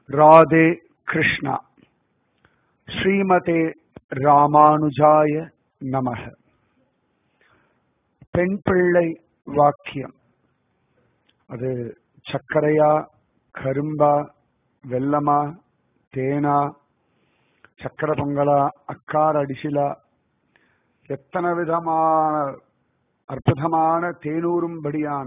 ராதே கிருஷ்ணா ஸ்ரீமதே ராமானுஜாய நமக பெண் பிள்ளை வாக்கியம் அது சர்க்கரையா கரும்பா வெல்லமா தேனா சக்கரை பொங்கலா அக்கார அடிசிலா எத்தனை விதமான அற்புதமான தேனூரும்படியான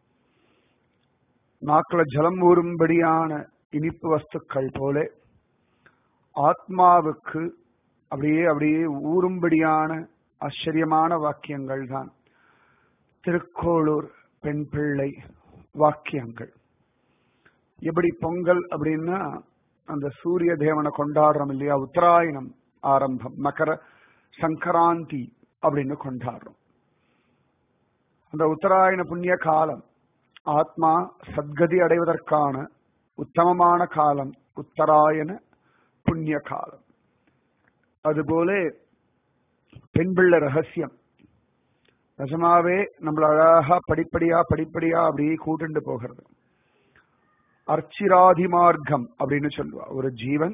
நாக்குல ஜலம் ஊறும்படியான இனிப்பு வஸ்துக்கள் போல ஆத்மாவுக்கு அப்படியே அப்படியே ஊறும்படியான ஆச்சரியமான வாக்கியங்கள் தான் திருக்கோளூர் பெண் பிள்ளை வாக்கியங்கள் எப்படி பொங்கல் அப்படின்னா அந்த சூரிய தேவனை கொண்டாடுறோம் இல்லையா உத்தராயணம் ஆரம்பம் மகர சங்கராந்தி அப்படின்னு கொண்டாடுறோம் அந்த உத்தராயண புண்ணிய காலம் ஆத்மா சத்கதி அடைவதற்கான உத்தமமான காலம் உத்தராயண புண்ணிய காலம் அதுபோல பெண் பிள்ளை ரகசியம் நிஜமாவே நம்மள அழகா படிப்படியா படிப்படியா அப்படியே கூட்டுண்டு போகிறது அர்ச்சிராதி மார்க்கம் அப்படின்னு சொல்லுவா ஒரு ஜீவன்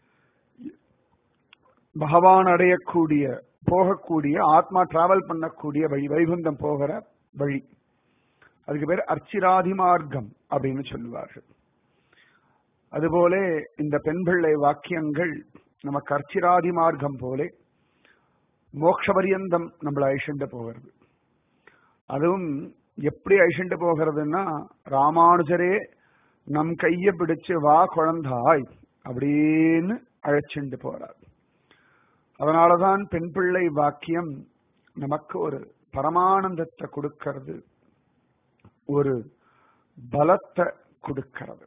பகவான் அடையக்கூடிய போகக்கூடிய ஆத்மா டிராவல் பண்ணக்கூடிய வழி வைகுந்தம் போகிற வழி அதுக்கு பேர் அர்ச்சிராதி மார்க்கம் அப்படின்னு சொல்லுவார்கள் அதுபோல இந்த பெண் பிள்ளை வாக்கியங்கள் நமக்கு அர்ச்சிராதி மார்க்கம் போல மோக்ஷபரியந்தம் நம்மளை அழிச்சுண்டு போகிறது அதுவும் எப்படி அழிச்சுண்டு போகிறதுன்னா ராமானுஜரே நம் கைய பிடிச்சு வா குழந்தாய் அப்படின்னு அழைச்சிண்டு போறார் அதனாலதான் பெண் பிள்ளை வாக்கியம் நமக்கு ஒரு பரமானந்தத்தை கொடுக்கிறது ஒரு பலத்தை கொடுக்கிறது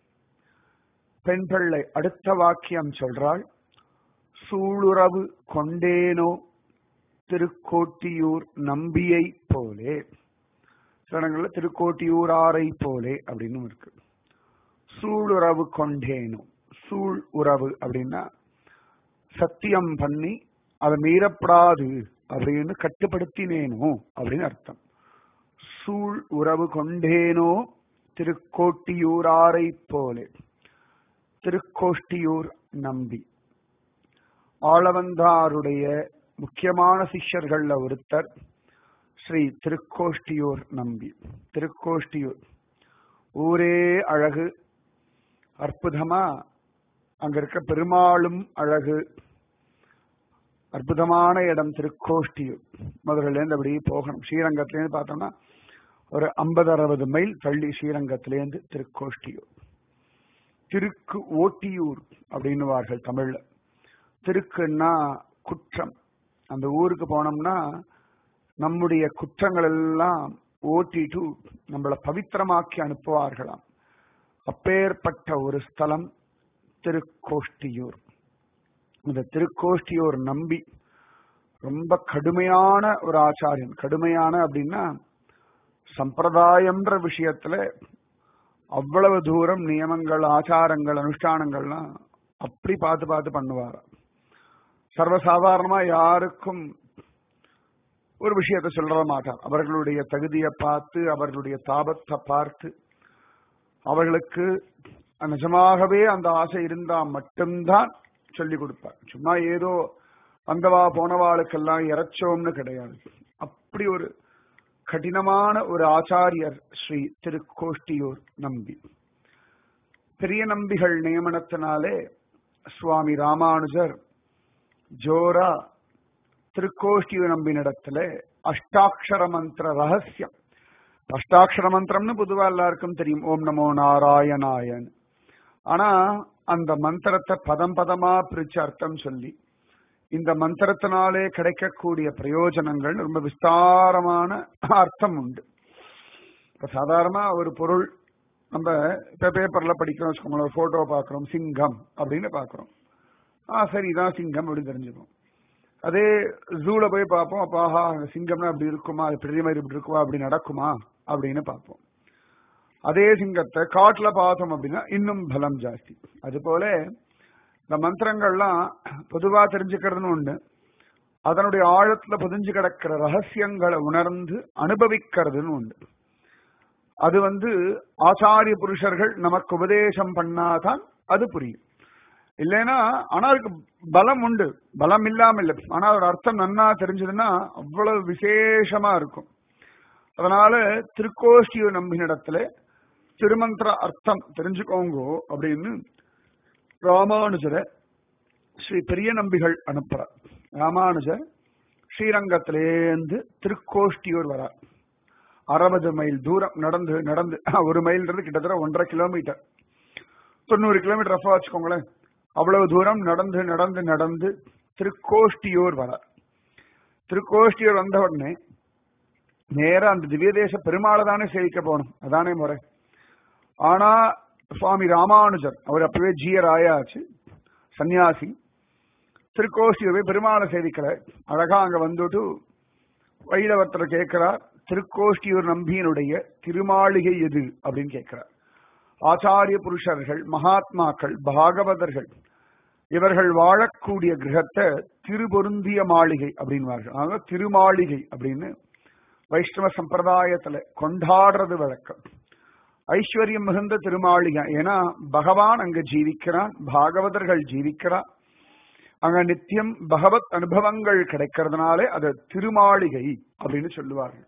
பெண் பிள்ளை அடுத்த வாக்கியம் சொல்றாள் சூளுறவு கொண்டேனோ திருக்கோட்டியூர் நம்பியை போலே சில இடங்கள்ல திருக்கோட்டியூராரை போலே அப்படின்னு இருக்கு சூளுறவு கொண்டேனோ சூழ் உறவு அப்படின்னா சத்தியம் பண்ணி அதை மீறப்படாது அப்படின்னு கட்டுப்படுத்தினேனோ அப்படின்னு அர்த்தம் சூழ் உறவு கொண்டேனோ திருக்கோட்டியூராரை போலே திருக்கோஷ்டியூர் நம்பி ஆளவந்தாருடைய முக்கியமான சிஷ்யர்கள்ல ஒருத்தர் ஸ்ரீ திருக்கோஷ்டியூர் நம்பி திருக்கோஷ்டியூர் ஊரே அழகு அற்புதமா அங்க இருக்க பெருமாளும் அழகு அற்புதமான இடம் திருக்கோஷ்டியூர் மதுரையிலேருந்து அப்படியே போகணும் ஸ்ரீரங்கத்திலேருந்து பார்த்தோம்னா ஒரு ஐம்பது அறுபது மைல் தள்ளி ஸ்ரீரங்கத்திலேருந்து திருக்கோஷ்டியூர் திருக்கு ஓட்டியூர் அப்படின்னுவார்கள் தமிழ்ல திருக்குன்னா குற்றம் அந்த ஊருக்கு போனோம்னா நம்முடைய குற்றங்கள் எல்லாம் ஓட்டிட்டு நம்மளை பவித்திரமாக்கி அனுப்புவார்களாம் அப்பேற்பட்ட ஒரு ஸ்தலம் திருக்கோஷ்டியூர் இந்த திருக்கோஷ்டியூர் நம்பி ரொம்ப கடுமையான ஒரு ஆச்சாரியன் கடுமையான அப்படின்னா சம்பிரதாயம்ன்ற விஷயத்துல அவ்வளவு தூரம் நியமங்கள் ஆச்சாரங்கள் அனுஷ்டானங்கள்லாம் அப்படி பார்த்து பார்த்து பண்ணுவார் சர்வசாதாரணமா யாருக்கும் ஒரு விஷயத்த சொல்ல மாட்டார் அவர்களுடைய தகுதியை பார்த்து அவர்களுடைய தாபத்தை பார்த்து அவர்களுக்கு நிஜமாகவே அந்த ஆசை இருந்தா மட்டும்தான் சொல்லி கொடுப்பார் சும்மா ஏதோ வந்தவா போனவாளுக்கெல்லாம் இறைச்சோம்னு கிடையாது அப்படி ஒரு கடினமான ஒரு ஆச்சாரியர் ஸ்ரீ திருக்கோஷ்டியூர் நம்பி பெரிய நம்பிகள் நியமனத்தினாலே சுவாமி ராமானுஜர் ஜோரா திருக்கோஷ்டியூர் நம்பினிடத்துல அஷ்டாட்சர மந்திர ரகசியம் அஷ்டாட்சர மந்திரம்னு பொதுவா எல்லாருக்கும் தெரியும் ஓம் நமோ நாராயணாயன் ஆனா அந்த மந்திரத்தை பதம் பதமா பிரிச்சு அர்த்தம் சொல்லி இந்த மந்திரத்தினாலே கிடைக்கக்கூடிய பிரயோஜனங்கள் ரொம்ப விஸ்தாரமான அர்த்தம் உண்டு இப்ப சாதாரணமா ஒரு பொருள் நம்ம இப்ப பேப்பர்ல படிக்கிறோம் வச்சுக்கோங்களேன் ஒரு போட்டோ பாக்குறோம் சிங்கம் அப்படின்னு பாக்குறோம் ஆ சரி இதான் சிங்கம் அப்படின்னு தெரிஞ்சுக்கணும் அதே ஜூல போய் பார்ப்போம் அப்ப ஆஹா சிங்கம்னா அப்படி இருக்குமா அது பெரிய மாதிரி இப்படி இருக்குமா அப்படி நடக்குமா அப்படின்னு பார்ப்போம் அதே சிங்கத்தை காட்டுல பார்த்தோம் அப்படின்னா இன்னும் பலம் ஜாஸ்தி அது போல இந்த மந்திரங்கள்லாம் பொதுவா தெரிஞ்சுக்கிறதுன்னு ஒண்ணு அதனுடைய ஆழத்துல புதிஞ்சு கிடக்கிற ரகசியங்களை உணர்ந்து அனுபவிக்கிறதுன்னு உண்டு அது வந்து ஆச்சாரிய புருஷர்கள் நமக்கு உபதேசம் பண்ணாதான் அது புரியும் இல்லைன்னா ஆனா அதுக்கு பலம் உண்டு பலம் இல்லாம இல்லை ஆனா அதோட அர்த்தம் நன்னா தெரிஞ்சதுன்னா அவ்வளவு விசேஷமா இருக்கும் அதனால திருக்கோஷ்டிய நம்பினிடத்துல திருமந்திர அர்த்தம் தெரிஞ்சுக்கோங்க அப்படின்னு ராமானுஜரை ஸ்ரீ பெரிய நம்பிகள் அனுப்புறார் ராமானுஜர் ஸ்ரீரங்கத்திலேருந்து திருக்கோஷ்டியூர் வரார் அறுபது மைல் தூரம் நடந்து நடந்து ஒரு மைல்ன்றது கிட்டத்தட்ட ஒன்றரை கிலோமீட்டர் தொண்ணூறு கிலோமீட்டர் ரஃபா வச்சுக்கோங்களேன் அவ்வளவு தூரம் நடந்து நடந்து நடந்து திருக்கோஷ்டியூர் வரார் திருக்கோஷ்டியூர் வந்த உடனே நேரா அந்த திவ்யதேச பெருமாளை தானே சேவிக்க போகணும் அதானே முறை ஆனா சுவாமி ராமானுஜர் அவர் அப்பவே ஜியர் ஆயாச்சு சன்னியாசி திருக்கோஷ்டியூரை பெருமாளை சேவிக்கல அழகா அங்க வந்துட்டு வைரவர்த்தர் கேட்கிறார் திருக்கோஷ்டியூர் நம்பியினுடைய திருமாளிகை எது அப்படின்னு கேட்கிறார் ஆச்சாரிய புருஷர்கள் மகாத்மாக்கள் பாகவதர்கள் இவர்கள் வாழக்கூடிய கிரகத்தை திருபொருந்திய மாளிகை அப்படின்வார்கள் அதாவது திருமாளிகை அப்படின்னு வைஷ்ணவ சம்பிரதாயத்துல கொண்டாடுறது வழக்கம் ஐஸ்வர்யம் மிகுந்த திருமாளிகை ஏன்னா பகவான் அங்க ஜீவிக்கிறான் பாகவதர்கள் ஜீவிக்கிறான் அங்க நித்தியம் பகவத் அனுபவங்கள் கிடைக்கிறதுனாலே அது திருமாளிகை அப்படின்னு சொல்லுவார்கள்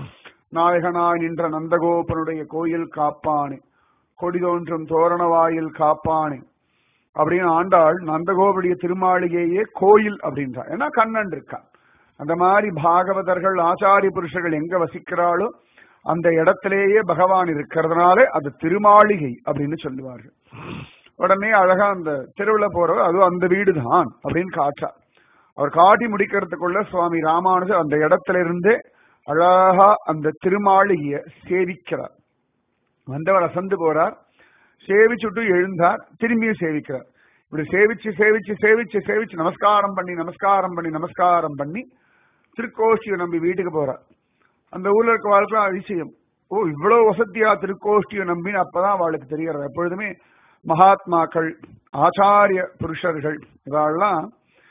நாயகனாய் நின்ற நந்தகோபனுடைய கோயில் காப்பானே கொடி தோன்றும் தோரணவாயில் காப்பானே அப்படின்னு ஆண்டாள் நந்தகோபுடைய திருமாளிகையே கோயில் அப்படின்றா ஏன்னா கண்ணன் இருக்கான் அந்த மாதிரி பாகவதர்கள் ஆச்சாரிய புருஷர்கள் எங்க வசிக்கிறாளோ அந்த இடத்திலேயே பகவான் இருக்கிறதுனால அது திருமாளிகை அப்படின்னு சொல்லுவார்கள் உடனே அழகா அந்த தெருவுல போறவர் அதுவும் அந்த வீடு தான் அப்படின்னு காட்டா அவர் காட்டி முடிக்கிறதுக்குள்ள சுவாமி ராமானுஜர் அந்த இடத்துல இருந்தே அழகா அந்த திருமாளிகைய சேவிக்கிறார் வந்தவர் அசந்து போறார் சேவிச்சுட்டு எழுந்தார் திரும்பியும் சேவிக்கிறார் இப்படி சேவிச்சு சேவிச்சு சேவிச்சு சேவிச்சு நமஸ்காரம் பண்ணி நமஸ்காரம் பண்ணி நமஸ்காரம் பண்ணி திருக்கோஷ்டியை நம்பி வீட்டுக்கு போறார் அந்த ஊர்ல இருக்க வாழ்க்கை அதிசயம் ஓ இவ்வளவு வசதியா திருக்கோஷ்டியை நம்பின்னு அப்பதான் அவளுக்கு தெரியறது எப்பொழுதுமே மகாத்மாக்கள் ஆச்சாரிய புருஷர்கள் இவாள்லாம்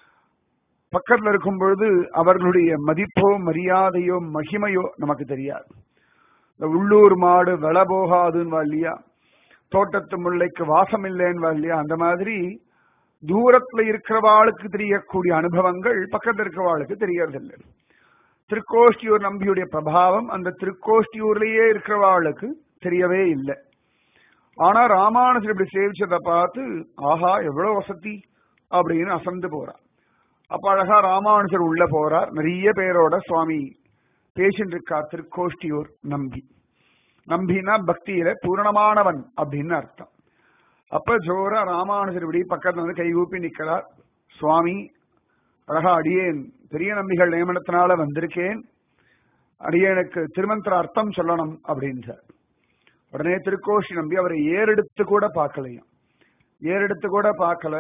பக்கத்துல இருக்கும் பொழுது அவர்களுடைய மதிப்போ மரியாதையோ மகிமையோ நமக்கு தெரியாது இந்த உள்ளூர் மாடு வில போகாதுன்னு இல்லையா தோட்டத்து முல்லைக்கு வாசம் இல்லைன்னு இல்லையா அந்த மாதிரி தூரத்துல இருக்கிறவாளுக்கு தெரியக்கூடிய அனுபவங்கள் பக்கத்துல இருக்கிறவாளுக்கு தெரியறதில்லை திருக்கோஷ்டியூர் நம்பியுடைய பிரபாவம் அந்த திருக்கோஷ்டியூர்லயே இருக்கிறவாளுக்கு தெரியவே இல்லை ஆனா ராமானுஜர் இப்படி சேவிச்சதை பார்த்து ஆஹா எவ்வளவு வசதி அப்படின்னு அசந்து போறார் அப்ப அழகா ராமானுஜர் உள்ள போறார் நிறைய பேரோட சுவாமி பேசிட்டு இருக்கார் திருக்கோஷ்டியூர் நம்பி நம்பினா பக்தியில பூரணமானவன் அப்படின்னு அர்த்தம் அப்ப ஜோரா ராமானுஜர் இப்படி பக்கத்துல வந்து கை ஊப்பி நிக்கிறார் சுவாமி அழகா அடியேன் பெரிய நம்பிகள் நியமனத்தினால வந்திருக்கேன் அடியேனுக்கு திருமந்திர அர்த்தம் சொல்லணும் அப்படின்றார் உடனே திருக்கோஷி நம்பி அவரை ஏறெடுத்து கூட பார்க்கலையும் ஏறெடுத்து கூட பார்க்கல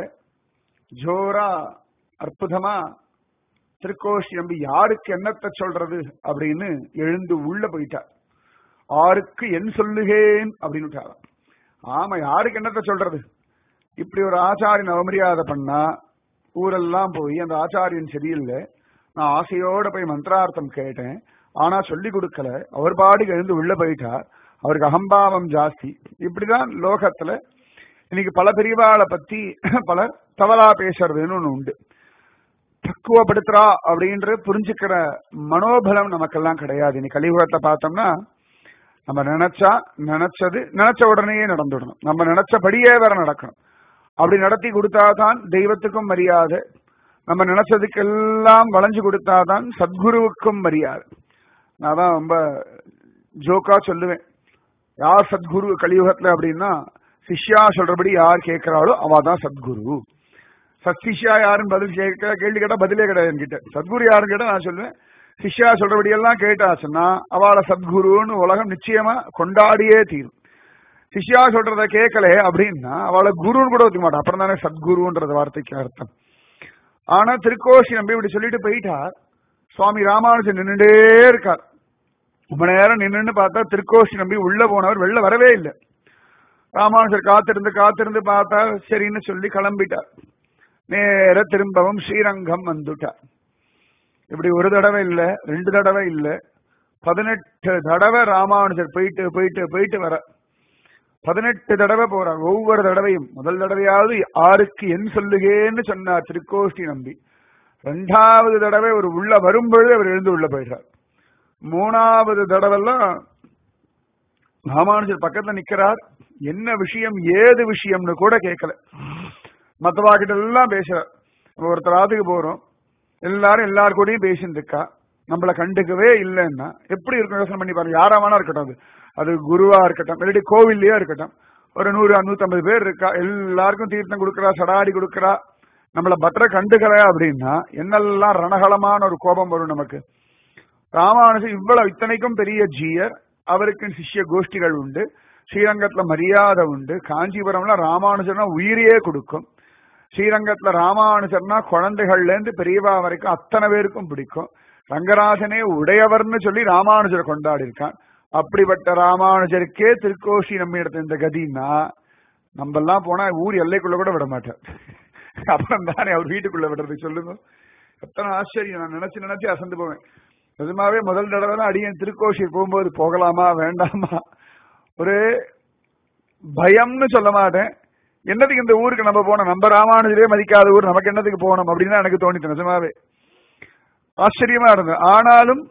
ஜோரா அற்புதமா திருக்கோஷி நம்பி யாருக்கு என்னத்தை சொல்றது அப்படின்னு எழுந்து உள்ள போயிட்டார் ஆருக்கு என் சொல்லுகேன் அப்படின்னு ஆமா யாருக்கு என்னத்தை சொல்றது இப்படி ஒரு ஆச்சாரியன் அவமரியாதை பண்ணா ஊரெல்லாம் போய் அந்த ஆச்சாரியன் சரியில்லை நான் ஆசையோட போய் மந்திரார்த்தம் கேட்டேன் ஆனா சொல்லி கொடுக்கல அவர் பாட்டுக்கு எழுந்து உள்ள போயிட்டார் அவருக்கு அகம்பாவம் ஜாஸ்தி இப்படிதான் லோகத்துல இன்னைக்கு பல பெரியவாளை பத்தி பலர் தவறா பேசுறதுன்னு ஒண்ணு உண்டு பக்குவப்படுத்துறா அப்படின்ற புரிஞ்சுக்கிற மனோபலம் நமக்கெல்லாம் கிடையாது இன்னைக்கு கலியுகத்தை பார்த்தோம்னா நம்ம நினைச்சா நினைச்சது நினைச்ச உடனேயே நடந்துடணும் நம்ம நினைச்சபடியே வேற நடக்கணும் அப்படி நடத்தி கொடுத்தாதான் தெய்வத்துக்கும் மரியாதை நம்ம நினைச்சதுக்கெல்லாம் வளைஞ்சு கொடுத்தாதான் சத்குருவுக்கும் மரியாதை நான் தான் ரொம்ப ஜோக்கா சொல்லுவேன் யார் சத்குரு கலியுகத்துல அப்படின்னா சிஷ்யா சொல்றபடி யார் கேட்கிறாளோ அவ தான் சத்குரு சத்சிஷ்யா யாருன்னு பதில் கேட்க கேள்வி கேட்டா பதிலே கிடையாது என்கிட்ட சத்குரு யாருன்னு கேட்டா நான் சொல்லுவேன் சிஷ்யா சொல்றபடி எல்லாம் கேட்டாச்சுன்னா அவளை சத்குருன்னு உலகம் நிச்சயமா கொண்டாடியே தீரும் சிஷ்யா சொல்றத கேட்கல அப்படின்னா அவளை குருன்னு கூட ஒத்துக்க மாட்டான் அப்புறம் தானே சத்குருன்றது வார்த்தைக்கு அர்த்தம் ஆனா திருக்கோஷி நம்பி இப்படி சொல்லிட்டு போயிட்டார் சுவாமி ராமானுஜன் நின்றுட்டே இருக்கார் ரொம்ப நேரம் நின்றுன்னு பார்த்தா திருக்கோஷி நம்பி உள்ள போனவர் வெளில வரவே இல்லை ராமானுஜர் காத்திருந்து காத்திருந்து பார்த்தா சரின்னு சொல்லி கிளம்பிட்டார் நேர திரும்பவும் ஸ்ரீரங்கம் வந்துட்டார் இப்படி ஒரு தடவை இல்ல ரெண்டு தடவை இல்ல பதினெட்டு தடவை ராமானுஜர் போயிட்டு போயிட்டு போயிட்டு வர பதினெட்டு தடவை போறார் ஒவ்வொரு தடவையும் முதல் தடவையாவது ஆருக்கு என் சொல்லுகேன்னு சொன்னார் திருக்கோஷ்டி நம்பி ரெண்டாவது தடவை ஒரு உள்ள வரும்பொழுது அவர் எழுந்து உள்ள போயிடுறார் மூணாவது தடவைலாம் ராமானுஜர் பக்கத்துல நிக்கிறார் என்ன விஷயம் ஏது விஷயம்னு கூட கேட்கல மத்தவா கிட்ட எல்லாம் பேசுறார் நம்ம ஒருத்தர் ஆத்துக்கு போறோம் எல்லாரும் எல்லார் கூடயும் பேசிட்டு இருக்கா நம்மள கண்டுக்கவே இல்லைன்னா எப்படி இருக்கும் யோசனை பண்ணி பாருங்க யாரா வேணா இருக்கட்டும் அது அது குருவா இருக்கட்டும் இல்லாட்டி கோவில்லயே இருக்கட்டும் ஒரு நூறு நூத்தம்பது பேர் இருக்கா எல்லாருக்கும் தீர்த்தம் கொடுக்கறா சடாடி கொடுக்கறா நம்மள பத்திர கண்டுக்கல அப்படின்னா என்னெல்லாம் ரணகலமான ஒரு கோபம் வரும் நமக்கு ராமானுஜர் இவ்வளவு இத்தனைக்கும் பெரிய ஜீயர் அவருக்கு சிஷ்ய கோஷ்டிகள் உண்டு ஸ்ரீரங்கத்துல மரியாதை உண்டு காஞ்சிபுரம்ல ராமானுஜர்னா உயிரையே கொடுக்கும் ஸ்ரீரங்கத்துல ராமானுஜர்னா குழந்தைகள்ல இருந்து பெரியவா வரைக்கும் அத்தனை பேருக்கும் பிடிக்கும் ரங்கராஜனே உடையவர்னு சொல்லி ராமானுஜர் கொண்டாடி இருக்கான் அப்படிப்பட்ட ராமானுஜருக்கே திருக்கோஷி நம்ம இடத்துல இந்த கதின்னா நம்ம எல்லாம் போனா ஊர் எல்லைக்குள்ள கூட விட மாட்டார் அப்புறம் தானே அவர் வீட்டுக்குள்ள விடுறது சொல்லுங்க எத்தனை ஆச்சரியம் நான் நினைச்சு நினைச்சு அசந்து போவேன் நிஜமாவே முதல் தடவை தான் அடியன் திருக்கோஷி போகும்போது போகலாமா வேண்டாமா ஒரு பயம்னு சொல்ல மாட்டேன் என்னதுக்கு இந்த ஊருக்கு நம்ம போனோம் நம்ம ராமானுஜரே மதிக்காத ஊர் நமக்கு என்னதுக்கு போனோம் அப்படின்னு தான் எனக்கு தோணித்து நிஜமாவே ஆச்சரியமா இருந்தது ஆனாலும்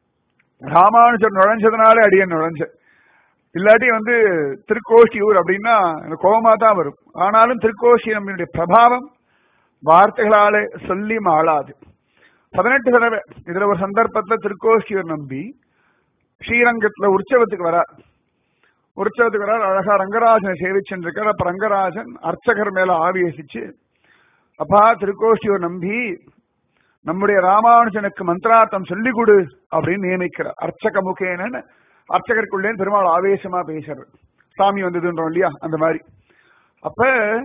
ராமானுஜர் நுழைஞ்சதுனாலே அடியன் நுழைஞ்ச இல்லாட்டி வந்து திருக்கோஷியூர் அப்படின்னா எனக்கு கோபமா தான் வரும் ஆனாலும் திருக்கோஷி நம்மளுடைய பிரபாவம் வார்த்தைகளாலே சொல்லி மாளாது பதினெட்டு தடவை இதுல ஒரு சந்தர்ப்பத்துல திருக்கோஷியூர் நம்பி ஸ்ரீரங்கத்துல உற்சவத்துக்கு வரார் உற்சவத்துக்கு வரார் அழகா ரங்கராஜனை சேவிச்சுருக்கார் அப்ப ரங்கராஜன் அர்ச்சகர் மேல ஆவேசிச்சு அப்பா திருக்கோஷியூர் நம்பி நம்முடைய ராமானுஜனுக்கு மந்திரார்த்தம் சொல்லி கொடு அப்படின்னு நியமிக்கிறார் அர்ச்சக முகேனன்னு அர்ச்சகருக்குள்ளே பெருமாள் ஆவேசமா பேசுறது சாமி வந்ததுன்றோம் இல்லையா அந்த மாதிரி அப்ப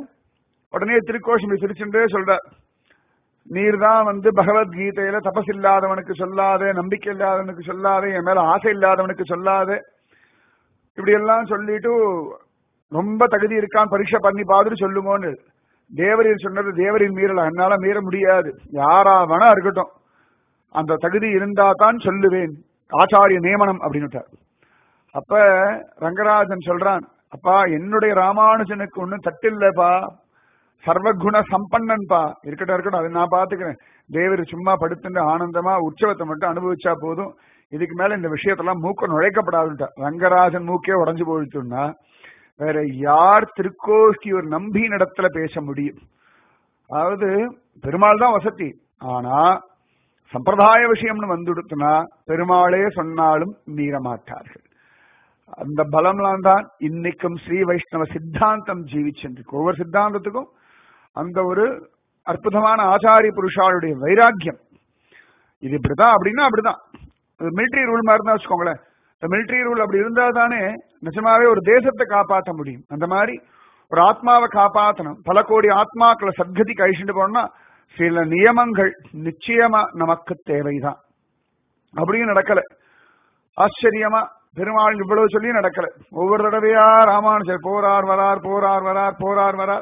உடனே திருக்கோஷம் சிரிச்சுட்டே சொல்ற நீர் தான் வந்து பகவத்கீதையில தபஸ் இல்லாதவனுக்கு சொல்லாத நம்பிக்கை இல்லாதவனுக்கு சொல்லாத என் மேல ஆசை இல்லாதவனுக்கு சொல்லாத இப்படி எல்லாம் சொல்லிட்டு ரொம்ப தகுதி இருக்கான்னு பரீட்சை பண்ணி பார்த்துட்டு சொல்லுங்கன்னு தேவரீர் சொன்னது தேவரின் மீறல என்னால மீற முடியாது யாரா வேணா இருக்கட்டும் அந்த தகுதி இருந்தா தான் சொல்லுவேன் ஆச்சாரிய நியமனம் அப்படின்னு அப்ப ரங்கராஜன் சொல்றான் அப்பா என்னுடைய ராமானுஜனுக்கு ஒன்னும் தட்டில்லப்பா சர்வகுண சம்பன்னன்பா இருக்கட்டும் இருக்கட்டும் அதை நான் பாத்துக்கிறேன் தேவர் சும்மா படுத்துட்டு ஆனந்தமா உற்சவத்தை மட்டும் அனுபவிச்சா போதும் இதுக்கு மேல இந்த விஷயத்தெல்லாம் மூக்க நுழைக்கப்படாதுட்டா ரங்கராஜன் மூக்கே உடஞ்சு போயிடுச்சுன்னா வேற யார் திருக்கோஷ்டியூர் நம்பி இடத்துல பேச முடியும் அதாவது பெருமாள் தான் வசதி ஆனா சம்பிரதாய விஷயம்னு வந்துடுத்துனா பெருமாளே சொன்னாலும் மீறமாட்டார்கள் அந்த பலம்லாம் தான் இன்னைக்கும் ஸ்ரீ வைஷ்ணவ சித்தாந்தம் ஜீவிச்சிருக்கு ஒவ்வொரு சித்தாந்தத்துக்கும் அந்த ஒரு அற்புதமான ஆச்சாரிய புருஷாளுடைய வைராக்கியம் இது இப்படிதான் அப்படின்னா அப்படிதான் மிலிட்டரி ரூல் மாதிரி தான் வச்சுக்கோங்களேன் இந்த மிலிட்டரி ரூல் அப்படி இருந்தா தானே நிஜமாவே ஒரு தேசத்தை காப்பாற்ற முடியும் அந்த மாதிரி ஒரு ஆத்மாவை காப்பாற்றணும் பல கோடி ஆத்மாக்களை சத்கதி கழிச்சுட்டு போனோம்னா சில நியமங்கள் நிச்சயமா நமக்கு தேவைதான் அப்படியும் நடக்கல ஆச்சரியமா பெருமாள் இவ்வளவு சொல்லி நடக்கல ஒவ்வொரு தடவையா ராமானுஜர் போறார் வரார் போறார் வரார் போறார் வரார்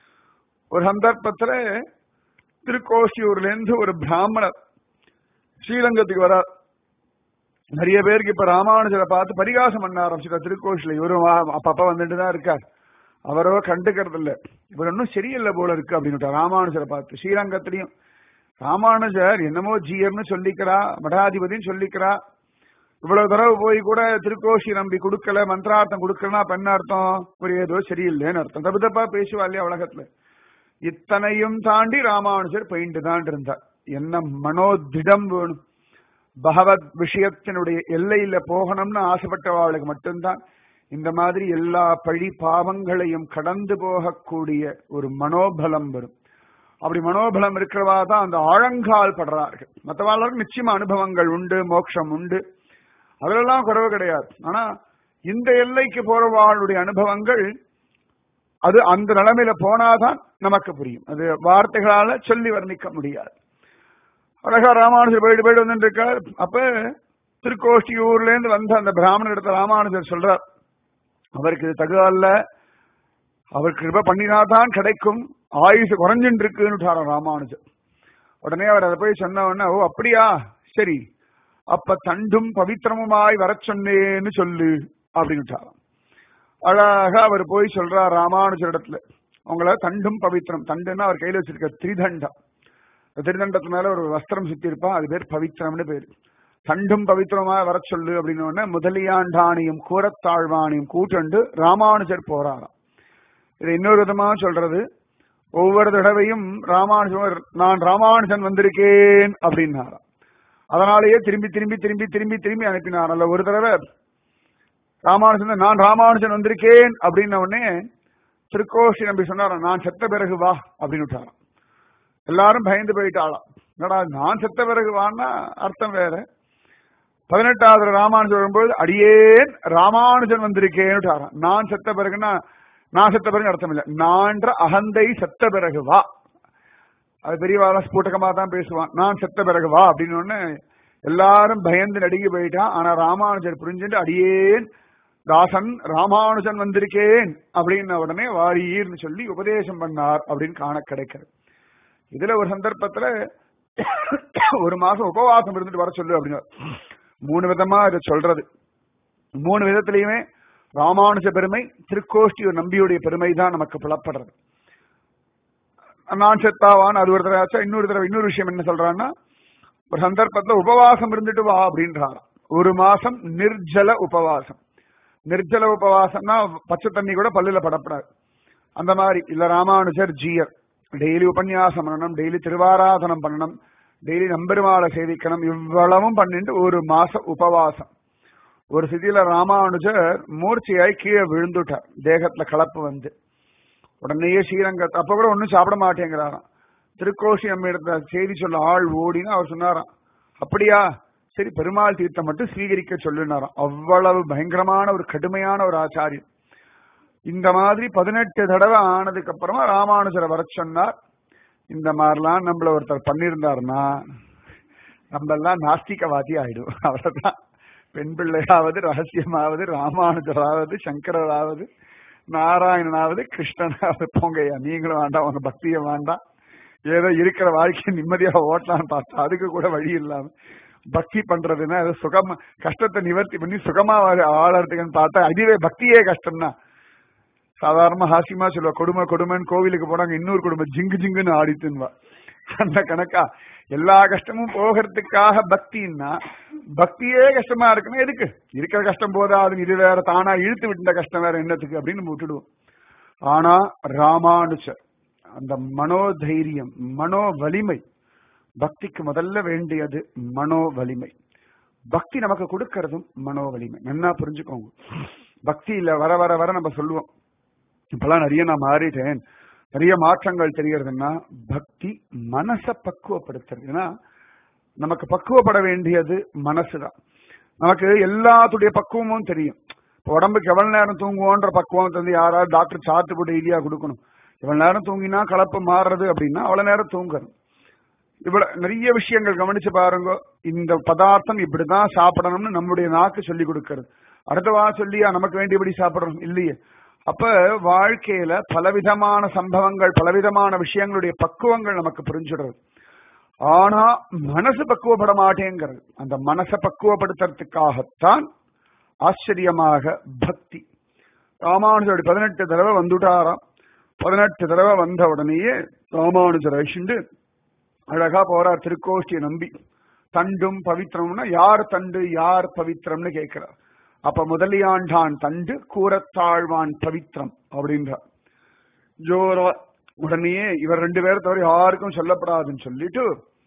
ஒரு சந்தர்ப்பத்துல திருக்கோஷியூர்ல இருந்து ஒரு பிராமணர் ஸ்ரீரங்கத்துக்கு வரார் நிறைய பேருக்கு இப்ப ராமானுஜரை பார்த்து பரிகாசம் பண்ண ஆரம்பிச்சுட்டா திருக்கோஷில இவரும் அப்பப்ப வந்துட்டு தான் இருக்கார் அவரோ கண்டுக்கிறது இல்ல இவர் ஒன்னும் சரியில்லை போல இருக்கு அப்படின்னு ராமானுஜரை பார்த்து ஸ்ரீரங்கத்திலையும் ராமானுஜர் என்னமோ ஜியர்னு சொல்லிக்கிறா மடாதிபதினு சொல்லிக்கிறா இவ்வளவு தடவை போய் கூட திருக்கோஷி நம்பி கொடுக்கல மந்திரார்த்தம் கொடுக்கலன்னா பெண்ண அர்த்தம் ஒரு ஏதோ சரியில்லைன்னு அர்த்தம் தப்பு தப்பா பேசுவா இல்லையா உலகத்துல இத்தனையும் தாண்டி ராமானுஜர் பெயிண்ட் தான் இருந்தார் என்ன மனோதிடம் வேணும் பகவத் விஷயத்தினுடைய எல்லையில போகணும்னு ஆசைப்பட்டவாளுக்கு மட்டும்தான் இந்த மாதிரி எல்லா பழி பாவங்களையும் கடந்து போகக்கூடிய ஒரு மனோபலம் வரும் அப்படி மனோபலம் இருக்கிறவா தான் அந்த ஆழங்கால் படுறார்கள் மற்றவாளுக்கு நிச்சயமா அனுபவங்கள் உண்டு மோட்சம் உண்டு அதெல்லாம் குறைவு கிடையாது ஆனா இந்த எல்லைக்கு போறவாளுடைய அனுபவங்கள் அது அந்த நிலைமையில போனாதான் நமக்கு புரியும் அது வார்த்தைகளால சொல்லி வர்ணிக்க முடியாது அழகா ராமானுஜர் போயிட்டு போயிட்டு வந்துட்டு இருக்கார் அப்ப திருக்கோஷ்டியூர்ல இருந்து வந்த அந்த பிராமணர் இடத்துல ராமானுஜர் சொல்றார் அவருக்கு இது தகுதல்ல அவர் கிருப பண்ணினாதான் கிடைக்கும் ஆயுசு குறைஞ்சுட்டு இருக்குன்னு ராமானுஜர் உடனே அவர் அதை போய் சொன்ன உடனே ஓ அப்படியா சரி அப்ப தண்டும் பவித்திரமுமாய் வர சொன்னேன்னு சொல்லு அப்படின்னு அழகா அவர் போய் சொல்றார் ராமானுஜரிடத்துல உங்களை தண்டும் பவித்திரம் தண்டுன்னா அவர் கையில வச்சிருக்க திரிதண்டம் திருதண்டத்து மேல ஒரு வஸ்திரம் சுத்தி இருப்பான் அது பேர் பவித்திரம்னு பேரு தண்டும் பவித்திரமா வர சொல்லு அப்படின்னு உடனே முதலியாண்டானையும் கூரத்தாழ்வானையும் கூட்டண்டு ராமானுஜர் போறாராம் இது இன்னொரு விதமா சொல்றது ஒவ்வொரு தடவையும் ராமானுஜர் நான் ராமானுஜன் வந்திருக்கேன் அப்படின்னாராம் அதனாலேயே திரும்பி திரும்பி திரும்பி திரும்பி திரும்பி அனுப்பினார் அல்ல ஒரு தடவை ராமானுஜன் நான் ராமானுஜன் வந்திருக்கேன் அப்படின்ன உடனே திருக்கோஷி நம்பி சொன்னாராம் நான் செத்த பிறகு வா அப்படின்னு விட்டாராம் எல்லாரும் பயந்து போயிட்டாளாம் என்னடா நான் செத்த பிறகு வான்னா அர்த்தம் வேற பதினெட்டாவது ராமானுஜன் வரும்போது அடியேன் ராமானுஜன் வந்திருக்கேன்னு விட்டாராம் நான் செத்த பிறகுன்னா நான் செத்த பிறகு அர்த்தம் இல்லை நான்ற அகந்தை செத்த பிறகு வா அது பெரியவாளா ஸ்பூட்டகமா தான் பேசுவான் நான் செத்த பிறகு வா அப்படின்னு ஒண்ணு எல்லாரும் பயந்து நடுங்கி போயிட்டான் ஆனா ராமானுஜர் புரிஞ்சுட்டு அடியேன் தாசன் ராமானுஜன் வந்திருக்கேன் அப்படின்ன உடனே வாரீர்னு சொல்லி உபதேசம் பண்ணார் அப்படின்னு காண கிடைக்கிறது இதுல ஒரு சந்தர்ப்பத்துல ஒரு மாசம் உபவாசம் இருந்துட்டு வர சொல்லு அப்படின்னு மூணு விதமா இதை சொல்றது மூணு விதத்திலையுமே ராமானுஜ பெருமை திருக்கோஷ்டி ஒரு நம்பியுடைய பெருமை தான் நமக்கு புலப்படுறது நான் செத்தாவான் அது ஒரு தடவை ஆச்சா இன்னொரு தடவை இன்னொரு விஷயம் என்ன சொல்றான்னா ஒரு சந்தர்ப்பத்துல உபவாசம் இருந்துட்டு வா அப்படின்றாராம் ஒரு மாசம் நிர்ஜல உபவாசம் நிர்ஜல உபவாசம்னா பச்சை தண்ணி கூட பல்லுல படப்படாது அந்த மாதிரி இல்ல ராமானுஜர் ஜீயர் டெய்லி உபன்யாசம் பண்ணணும் டெய்லி திருவாராதனம் பண்ணணும் டெய்லி நம்பெருமாளை சேவிக்கணும் இவ்வளவும் பண்ணிட்டு ஒரு மாசம் உபவாசம் ஒரு சிதியில ராமானுஜர் மூர்ச்சியாய் கீழே விழுந்துட்டார் தேகத்துல கலப்பு வந்து உடனேயே ஸ்ரீரங்கத்தை அப்ப கூட ஒன்னும் சாப்பிட மாட்டேங்கிறாராம் திருக்கோஷி நம்ம இடத்துல செய்தி சொல்ல ஆள் ஓடின்னு அவர் சொன்னாராம் அப்படியா சரி பெருமாள் தீர்த்தம் மட்டும் ஸ்வீகரிக்க சொல்லுனாராம் அவ்வளவு பயங்கரமான ஒரு கடுமையான ஒரு ஆச்சாரியம் இந்த மாதிரி பதினெட்டு தடவை ஆனதுக்கு அப்புறமா ராமானுஜரை வர சொன்னார் இந்த மாதிரிலாம் நம்மள ஒருத்தர் பண்ணியிருந்தாருன்னா நம்ம எல்லாம் நாஸ்திகவாதி ஆயிடும் அவ்வளவுதான் பெண் பிள்ளையாவது ரகசியமாவது ராமானுஜராவது சங்கரராவது நாராயணனாவது கிருஷ்ணனாவது போங்கய்யா நீங்களும் வேண்டாம் உங்க பக்தியை வேண்டாம் ஏதோ இருக்கிற வாழ்க்கையை நிம்மதியா ஓட்டலாம்னு பார்த்தா அதுக்கு கூட வழி இல்லாம பக்தி பண்றதுன்னா ஏதோ சுகமா கஷ்டத்தை நிவர்த்தி பண்ணி சுகமா வாழறதுக்குன்னு பார்த்தா அதுவே பக்தியே கஷ்டம்னா சாதாரணமா ஹாசியமா சொல்லுவா கொடுமை கொடுமைன்னு கோவிலுக்கு போனாங்க இன்னொரு கொடுமை ஜிங்கு ஜிங்குன்னு ஆடித்துன்வா அந்த கணக்கா எல்லா கஷ்டமும் போகிறதுக்காக பக்தின்னா பக்தியே கஷ்டமா இருக்குன்னா எதுக்கு இருக்கிற கஷ்டம் போதாது இது வேற தானா இழுத்து விட்ட கஷ்டம் வேற என்னத்துக்கு அப்படின்னு நம்ம விட்டுடுவோம் ஆனா ராமானுஜர் அந்த மனோதைரியம் மனோ வலிமை பக்திக்கு முதல்ல வேண்டியது மனோ வலிமை பக்தி நமக்கு கொடுக்கறதும் மனோ வலிமை நல்லா புரிஞ்சுக்கோங்க பக்தியில வர வர வர நம்ம சொல்லுவோம் இப்பெல்லாம் நிறைய நான் மாறிட்டேன் நிறைய மாற்றங்கள் தெரியறதுன்னா பக்தி மனசை பக்குவப்படுத்துறது ஏன்னா நமக்கு பக்குவப்பட வேண்டியது மனசுதான் நமக்கு எல்லாத்துடைய பக்குவமும் தெரியும் இப்போ உடம்புக்கு எவ்வளவு நேரம் தூங்குவோன்ற பக்குவம் வந்து யாராவது டாக்டர் சாத்து போட்டு டெய்லியா கொடுக்கணும் இவ்வளவு நேரம் தூங்கினா கலப்பு மாறுறது அப்படின்னா அவ்வளவு நேரம் தூங்கணும் இவ்வளவு நிறைய விஷயங்கள் கவனிச்சு பாருங்க இந்த பதார்த்தம் இப்படிதான் சாப்பிடணும்னு நம்முடைய நாக்கு சொல்லி கொடுக்கறது அடுத்தவா சொல்லியா நமக்கு வேண்டியபடி சாப்பிடணும் இல்லையே அப்ப வாழ்க்கையில பலவிதமான சம்பவங்கள் பலவிதமான விஷயங்களுடைய பக்குவங்கள் நமக்கு புரிஞ்சுடுறது ஆனா மனசு பக்குவப்பட மாட்டேங்கிறது அந்த மனசை பக்குவப்படுத்துறதுக்காகத்தான் ஆச்சரியமாக பக்தி ராமானுஜர் பதினெட்டு தடவை வந்துட்டாராம் பதினெட்டு தடவை வந்த உடனேயே ராமானுஜர் அழிச்சுண்டு அழகா போறார் திருக்கோஷ்டியை நம்பி தண்டும் பவித்திரம்னா யார் தண்டு யார் பவித்திரம்னு கேட்கிறார் அப்ப முதலியாண்டான் தண்டு கூறத்தாழ்வான் பவித்திரம் அப்படின்றார் ஜோரா உடனேயே இவர் ரெண்டு பேரை தவிர யாருக்கும் சொல்லப்படாதுன்னு சொல்லிட்டு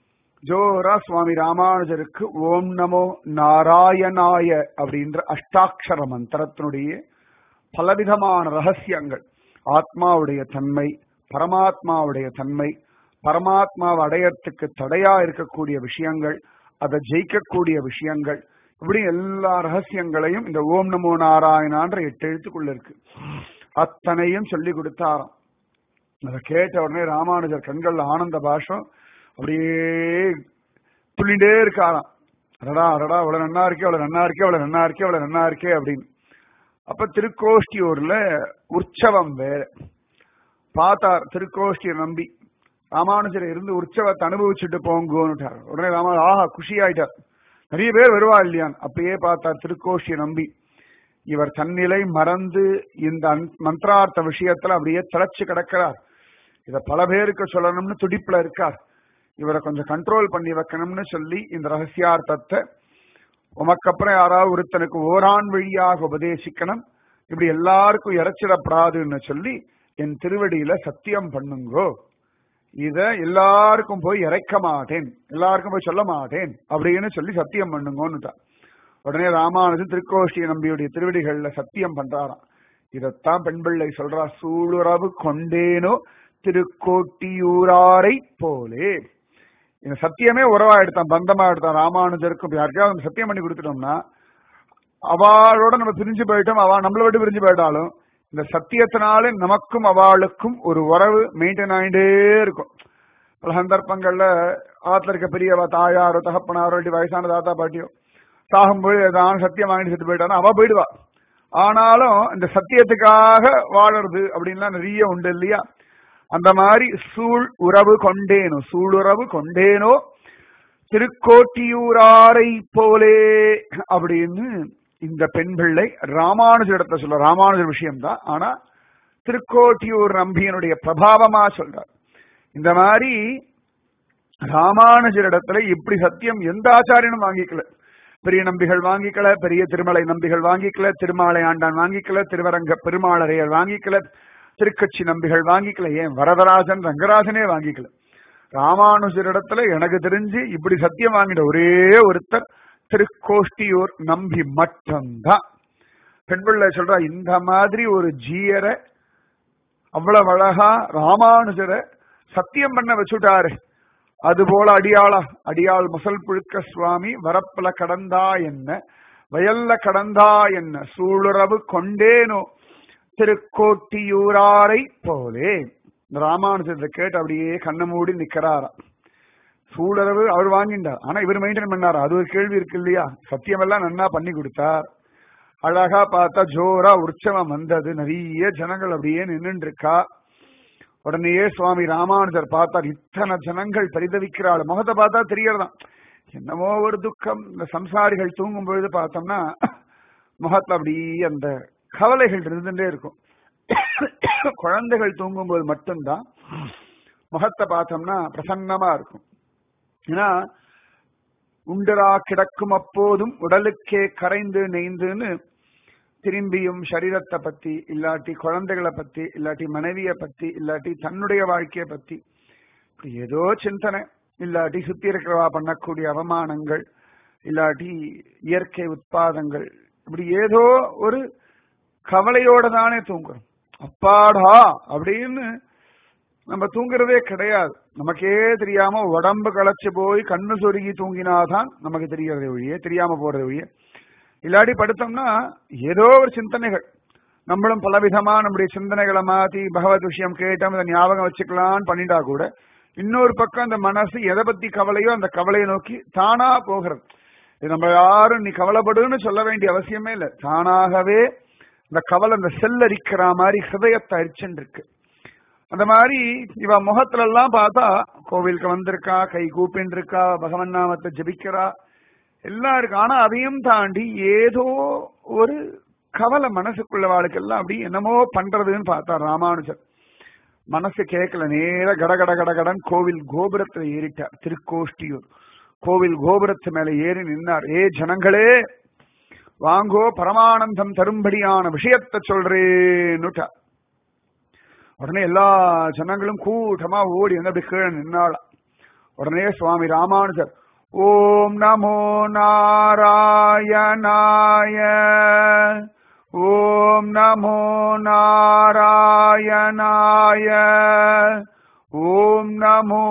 ஜோரா சுவாமி ராமானுஜருக்கு ஓம் நமோ நாராயணாய அப்படின்ற அஷ்டாட்சர மந்திரத்தினுடைய பலவிதமான ரகசியங்கள் ஆத்மாவுடைய தன்மை பரமாத்மாவுடைய தன்மை பரமாத்மாவை அடையறதுக்கு தடையா இருக்கக்கூடிய விஷயங்கள் அதை ஜெயிக்கக்கூடிய விஷயங்கள் இப்படி எல்லா ரகசியங்களையும் இந்த ஓம் நமோ நாராயணான்ற எட்டு எழுத்துக்குள்ள இருக்கு அத்தனையும் சொல்லி கொடுத்தாராம் அதை கேட்ட உடனே ராமானுஜர் கண்கள்ல ஆனந்த பாஷம் அப்படியே துள்ளிண்டே இருக்காராம் அடடா அடடா அவ்வளவு நன்னா இருக்கே அவ்வளவு நன்னா இருக்கே அவ்வளவு நன்னா இருக்கே அவ்வளவு நன்னா இருக்கே அப்படின்னு அப்ப திருக்கோஷ்டியூர்ல உற்சவம் வேற பார்த்தார் திருக்கோஷ்டியை நம்பி ராமானுஜரை இருந்து உற்சவத்தை அனுபவிச்சுட்டு போங்கோன்னுட்டார் உடனே ராமா ஆஹா குஷி ஆயிட்டார் நிறைய பேர் வருவா இல்லையான் அப்பயே பார்த்தார் திருக்கோஷியை நம்பி இவர் தன்னிலை மறந்து இந்த அன்- மந்திரார்த்த விஷயத்துல அப்படியே திளைச்சு கிடக்கிறார் இத பல பேருக்கு சொல்லணும்னு துடிப்புல இருக்கார் இவரை கொஞ்சம் கண்ட்ரோல் பண்ணி வைக்கணும்னு சொல்லி இந்த ரகசியார்த்தத்தை உமக்கப்புறம் யாராவது ஒருத்தனுக்கு ஓரான் வழியாக உபதேசிக்கணும் இப்படி எல்லாருக்கும் இறைச்சிடப்படாதுன்னு சொல்லி என் திருவடியில சத்தியம் பண்ணுங்கோ இத எல்லாருக்கும் போய் இறைக்க மாட்டேன் எல்லாருக்கும் போய் சொல்ல மாட்டேன் அப்படின்னு சொல்லி சத்தியம் பண்ணுங்கன்னுட்டான் உடனே ராமானுஜன் திருக்கோஷ்டி நம்பியுடைய திருவடிகள்ல சத்தியம் பண்றாராம் இதத்தான் பெண் பிள்ளை சொல்றா சூளுறவு கொண்டேனோ திருக்கோட்டியூராரை போலே இந்த சத்தியமே உறவா எடுத்தான் பந்தமா எடுத்தான் ராமானுஜருக்கும் யாருக்காவது அந்த சத்தியம் பண்ணி கொடுத்துட்டோம்னா அவளோட நம்ம பிரிஞ்சு போயிட்டோம் அவ நம்மளை விட்டு பிரிஞ்சு போயிட்டாலும் இந்த சத்தியத்தினாலே நமக்கும் அவளுக்கும் ஒரு உறவு மெயின்டைன் ஆயிட்டே இருக்கும் பல சந்தர்ப்பங்கள்ல ஆத்துல இருக்க பெரியவா தாயாரோ தகப்பனாரோ இல்லாட்டி வயசான தாத்தா பாட்டியோ சாகும்போது ஏதாவது சத்தியம் வாங்கிட்டு செத்து போயிட்டானா அவ போயிடுவா ஆனாலும் இந்த சத்தியத்துக்காக வாழறது அப்படின்லாம் நிறைய உண்டு இல்லையா அந்த மாதிரி சூழ் உறவு கொண்டேனோ சூளுறவு கொண்டேனோ திருக்கோட்டியூராரை போலே அப்படின்னு இந்த பெண் பிள்ளை ராமானுஜரிடத்துல சொல்ல ராமானுஜர் விஷயம்தான் ஆனா திருக்கோட்டியூர் நம்பியனுடைய பிரபாவமா சொல்றார் இந்த மாதிரி ராமானுஜரிடத்துல இப்படி சத்தியம் எந்த ஆச்சாரியனும் வாங்கிக்கல பெரிய நம்பிகள் வாங்கிக்கல பெரிய திருமலை நம்பிகள் வாங்கிக்கல திருமாலை ஆண்டான் வாங்கிக்கல திருவரங்க பெருமாளரையர் வாங்கிக்கல திருக்கட்சி நம்பிகள் வாங்கிக்கல ஏன் வரதராஜன் ரங்கராஜனே வாங்கிக்கல ராமானுஜரிடத்துல எனக்கு தெரிஞ்சு இப்படி சத்தியம் வாங்கின ஒரே ஒருத்தர் திருக்கோஷ்டியூர் நம்பி மட்டும்தான் பெண் பிள்ளை சொல்றா இந்த மாதிரி ஒரு ஜீயரை அவ்வளவு அழகா ராமானுஜரை சத்தியம் பண்ண வச்சுட்டாரு அதுபோல அடியாளா அடியாள் முசல் புழுக்க சுவாமி வரப்புல கடந்தா என்ன வயல்ல கடந்தா என்ன சூளுறவு கொண்டேனோ திருக்கோட்டியூராரை போலே இந்த ராமானுஜத்தை கேட்டு அப்படியே கண்ணை மூடி நிக்கிறாராம் சூழறவு அவர் வாங்கிட்டார் ஆனா இவர் மெயின்டைன் பண்ணாரு அது ஒரு கேள்வி இருக்கு இல்லையா சத்தியம் எல்லாம் நன்னா பண்ணி கொடுத்தார் அழகா பார்த்தா ஜோரா உற்சவம் வந்தது நிறைய ஜனங்கள் அப்படியே நின்னுட்டு இருக்கா உடனேயே சுவாமி ராமானுஜர் பார்த்தார் இத்தனை ஜனங்கள் பரிதவிக்கிறாள் முகத்தை பார்த்தா தெரியறதாம் என்னமோ ஒரு துக்கம் இந்த சம்சாரிகள் தூங்கும் பொழுது பார்த்தோம்னா முகத்துல அப்படியே அந்த கவலைகள் இருந்துட்டே இருக்கும் குழந்தைகள் தூங்கும்போது மட்டும்தான் முகத்தை பார்த்தோம்னா பிரசன்னமா இருக்கும் ஏன்னா உண்டரா கிடக்கும் அப்போதும் உடலுக்கே கரைந்து நெய்ந்துன்னு திரும்பியும் சரீரத்தை பத்தி இல்லாட்டி குழந்தைகளை பத்தி இல்லாட்டி மனைவிய பத்தி இல்லாட்டி தன்னுடைய வாழ்க்கைய பத்தி இப்படி ஏதோ சிந்தனை இல்லாட்டி சுத்தி இருக்கிறவா பண்ணக்கூடிய அவமானங்கள் இல்லாட்டி இயற்கை உட்பாதங்கள் இப்படி ஏதோ ஒரு கவலையோட தானே தூங்குறோம் அப்பாடா அப்படின்னு நம்ம தூங்குறதே கிடையாது நமக்கே தெரியாம உடம்பு களைச்சு போய் கண்ணு சொருகி தூங்கினாதான் நமக்கு தெரியறதே ஒழிய தெரியாம போறது ஒழிய இல்லாட்டி படுத்தோம்னா ஏதோ ஒரு சிந்தனைகள் நம்மளும் பலவிதமா நம்முடைய சிந்தனைகளை மாத்தி பகவத் விஷயம் கேட்டோம் இதை ஞாபகம் வச்சுக்கலாம்னு பண்ணிட்டா கூட இன்னொரு பக்கம் அந்த மனசு எதை பத்தி கவலையோ அந்த கவலையை நோக்கி தானா போகிறது இது நம்ம யாரும் நீ கவலைப்படுன்னு சொல்ல வேண்டிய அவசியமே இல்லை தானாகவே இந்த கவலை இந்த செல்லரிக்கிற மாதிரி ஹிருதயத்தை அரிச்சுன்னு இருக்கு அந்த மாதிரி இவ முகத்துல எல்லாம் பார்த்தா கோவிலுக்கு வந்திருக்கா கை கூப்பின்னு இருக்கா பகவன் நாமத்தை ஜபிக்கிறா எல்லாம் இருக்கு ஆனா அதையும் தாண்டி ஏதோ ஒரு கவலை மனசுக்குள்ள வாழ்க்கெல்லாம் அப்படி என்னமோ பண்றதுன்னு பார்த்தா ராமானுஜர் மனசு கேட்கல நேர கட கட கட கடன் கோவில் கோபுரத்துல ஏறிட்டார் திருக்கோஷ்டியூர் கோவில் கோபுரத்து மேல ஏறி நின்னார் ஏ ஜனங்களே வாங்கோ பரமானந்தம் தரும்படியான விஷயத்தை சொல்றேன்னுட்டார் உடனே எல்லா ஜனங்களும் கூட்டமா ஓடி வந்து அப்படி கீழே நின்னாளாம் உடனே சுவாமி ராமானுஜர் ஓம் நமோ நாராயணாய ஓம் நமோ நாராயணாய ஓம் நமோ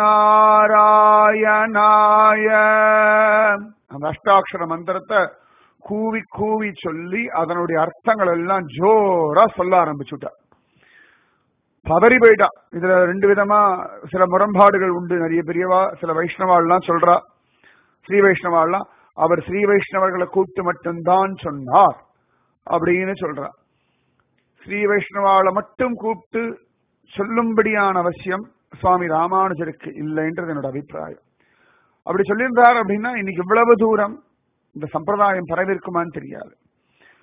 நாராயணாய அந்த அஷ்டாட்சர மந்திரத்தை கூவி கூவி சொல்லி அதனுடைய அர்த்தங்கள் எல்லாம் ஜோரா சொல்ல ஆரம்பிச்சுட்டார் பதறி போயிட்டா இதுல ரெண்டு விதமா சில முரண்பாடுகள் உண்டு நிறைய பெரியவா சில வைஷ்ணவாள்லாம் சொல்றா ஸ்ரீ வைஷ்ணவாள்லாம் அவர் ஸ்ரீ வைஷ்ணவர்களை கூப்பிட்டு மட்டும்தான் சொன்னார் அப்படின்னு சொல்றா ஸ்ரீ வைஷ்ணவாளை மட்டும் கூப்பிட்டு சொல்லும்படியான அவசியம் சுவாமி ராமானுஜருக்கு இல்லைன்றது என்னோட அபிப்பிராயம் அப்படி சொல்லியிருந்தார் அப்படின்னா இன்னைக்கு இவ்வளவு தூரம் இந்த சம்பிரதாயம் பரவிருக்குமான்னு தெரியாது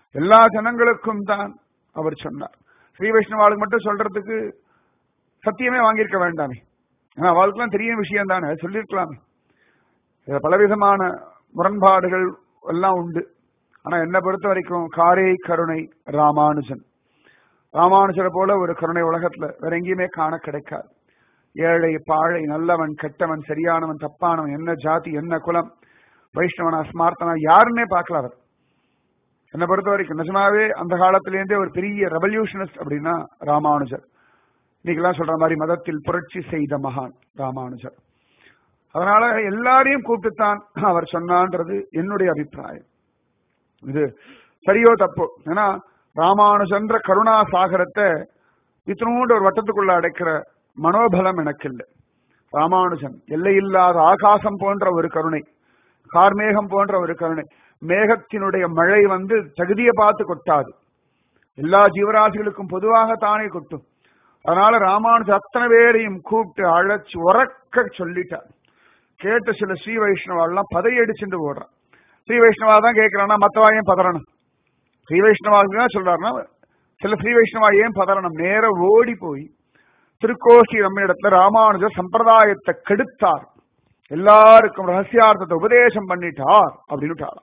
எல்லா ஜனங்களுக்கும் தான் அவர் சொன்னார் ஸ்ரீ வைஷ்ணவாளுக்கு மட்டும் சொல்றதுக்கு சத்தியமே வாங்கியிருக்க வேண்டாமே ஆனா அவளுக்குலாம் தெரியும் விஷயம் தானே சொல்லியிருக்கலாமே இதுல பலவிதமான முரண்பாடுகள் எல்லாம் உண்டு ஆனா என்னை பொறுத்த வரைக்கும் காரே கருணை ராமானுஜன் ராமானுஜரை போல ஒரு கருணை உலகத்துல வேற எங்கேயுமே காண கிடைக்காது ஏழை பாழை நல்லவன் கெட்டவன் சரியானவன் தப்பானவன் என்ன ஜாதி என்ன குலம் வைஷ்ணவனா ஸ்மார்த்தனா யாருன்னே பார்க்கல அவர் என்னை பொறுத்த வரைக்கும் நிஜமாவே அந்த காலத்திலேருந்தே ஒரு பெரிய ரெவல்யூஷனிஸ்ட் அப்படின்னா ராமானுஜர் இன்னைக்கெல்லாம் சொல்ற மாதிரி மதத்தில் புரட்சி செய்த மகான் ராமானுஜர் அதனால எல்லாரையும் கூப்பிட்டுத்தான் அவர் சொன்னான்றது என்னுடைய அபிப்பிராயம் இது சரியோ தப்போ ஏன்னா ராமானுஜன்ற கருணா சாகரத்தை இத்தனோண்டு ஒரு வட்டத்துக்குள்ள அடைக்கிற மனோபலம் எனக்கு இல்லை ராமானுஜன் எல்லையில்லாத ஆகாசம் போன்ற ஒரு கருணை கார்மேகம் போன்ற ஒரு கருணை மேகத்தினுடைய மழை வந்து தகுதியை பார்த்து கொட்டாது எல்லா ஜீவராசிகளுக்கும் பொதுவாக தானே கொட்டும் அதனால ராமானுஜர் அத்தனை பேரையும் கூப்பிட்டு அழைச்சு உறக்க சொல்லிட்டார் கேட்ட சில ஸ்ரீ வைஷ்ணவாள்லாம் பதையடிச்சுட்டு ஓடுறான் ஸ்ரீ வைஷ்ணவா தான் கேட்கிறானா மத்தவா ஏன் பதறணும் ஸ்ரீ வைஷ்ணவாவுக்கு தான் சொல்றாருன்னா சில ஸ்ரீ வைஷ்ணவா ஏன் பதறணும் நேர ஓடி போய் திருக்கோஷ்டி நம்மிடத்துல ராமானுஜர் சம்பிரதாயத்தை கெடுத்தார் எல்லாருக்கும் ரகசியார்த்தத்தை உபதேசம் பண்ணிட்டார் அப்படின்னு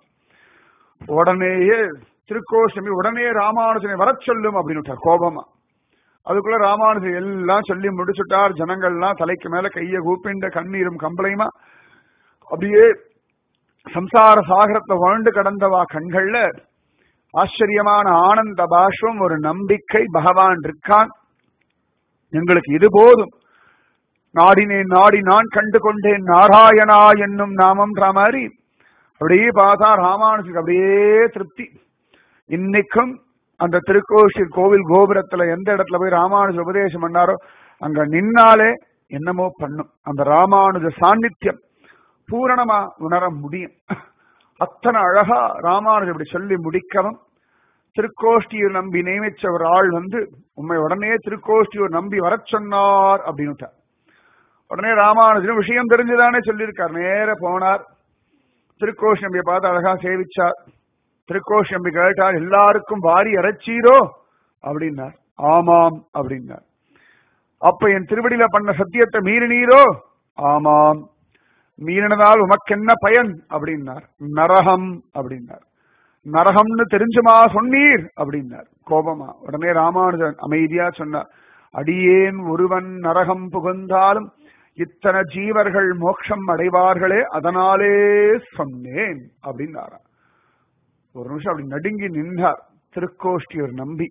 உடனேயே திருக்கோஷ்டமி உடனே ராமானுஜனை வர சொல்லும் அப்படின்னு கோபமா அதுக்குள்ள ராமானுஜர் எல்லாம் சொல்லி முடிச்சுட்டார் ஜனங்கள்லாம் தலைக்கு மேல கைய கூப்பிண்ட கண்ணீரும் கம்பளையுமா அப்படியே சம்சார சாகரத்தை வாழ்ந்து கடந்தவா கண்கள்ல ஆச்சரியமான ஆனந்த பாஷ்வம் ஒரு நம்பிக்கை பகவான் இருக்கான் எங்களுக்கு இது போதும் நாடினேன் நாடி நான் கண்டு கொண்டேன் நாராயணா என்னும் நாமம்ன்ற மாதிரி அப்படியே பார்த்தா ராமானுஜுக்கு அப்படியே திருப்தி இன்னைக்கும் அந்த திருக்கோஷில் கோவில் கோபுரத்துல எந்த இடத்துல போய் ராமானுஜ உபதேசம் பண்ணாரோ அங்க நின்னாலே என்னமோ பண்ணும் அந்த ராமானுஜ சாநித்தியம் பூரணமா உணர முடியும் அத்தனை அழகா ராமானுஜர் இப்படி சொல்லி முடிக்கவும் திருக்கோஷ்டியூர் நம்பி நியமிச்ச ஒரு ஆள் வந்து உண்மை உடனே திருக்கோஷ்டியூர் நம்பி வர சொன்னார் அப்படின்னு உடனே ராமானுஜன் விஷயம் தெரிஞ்சுதானே சொல்லியிருக்கார் நேர போனார் திருக்கோஷ் நம்பியை பார்த்து அழகா சேவிச்சார் திருக்கோஷ் நம்பி கேட்டார் எல்லாருக்கும் வாரி அரைச்சீரோ அப்படின்னார் ஆமாம் அப்படின்னார் அப்ப என் திருவடியில பண்ண சத்தியத்தை மீறினீரோ ஆமாம் மீறினதால் உமக்கென்ன பயன் அப்படின்னார் நரகம் அப்படின்னார் நரகம்னு தெரிஞ்சுமா சொன்னீர் அப்படின்னார் கோபமா உடனே ராமானுஜன் அமைதியா சொன்னார் அடியேன் ஒருவன் நரகம் புகுந்தாலும் இத்தனை ஜீவர்கள் மோட்சம் அடைவார்களே அதனாலே சொன்னேன் அப்படின்னாரா ஒரு நிமிஷம் அப்படி நடுங்கி நின்றார் திருக்கோஷ்டியர் நம்பி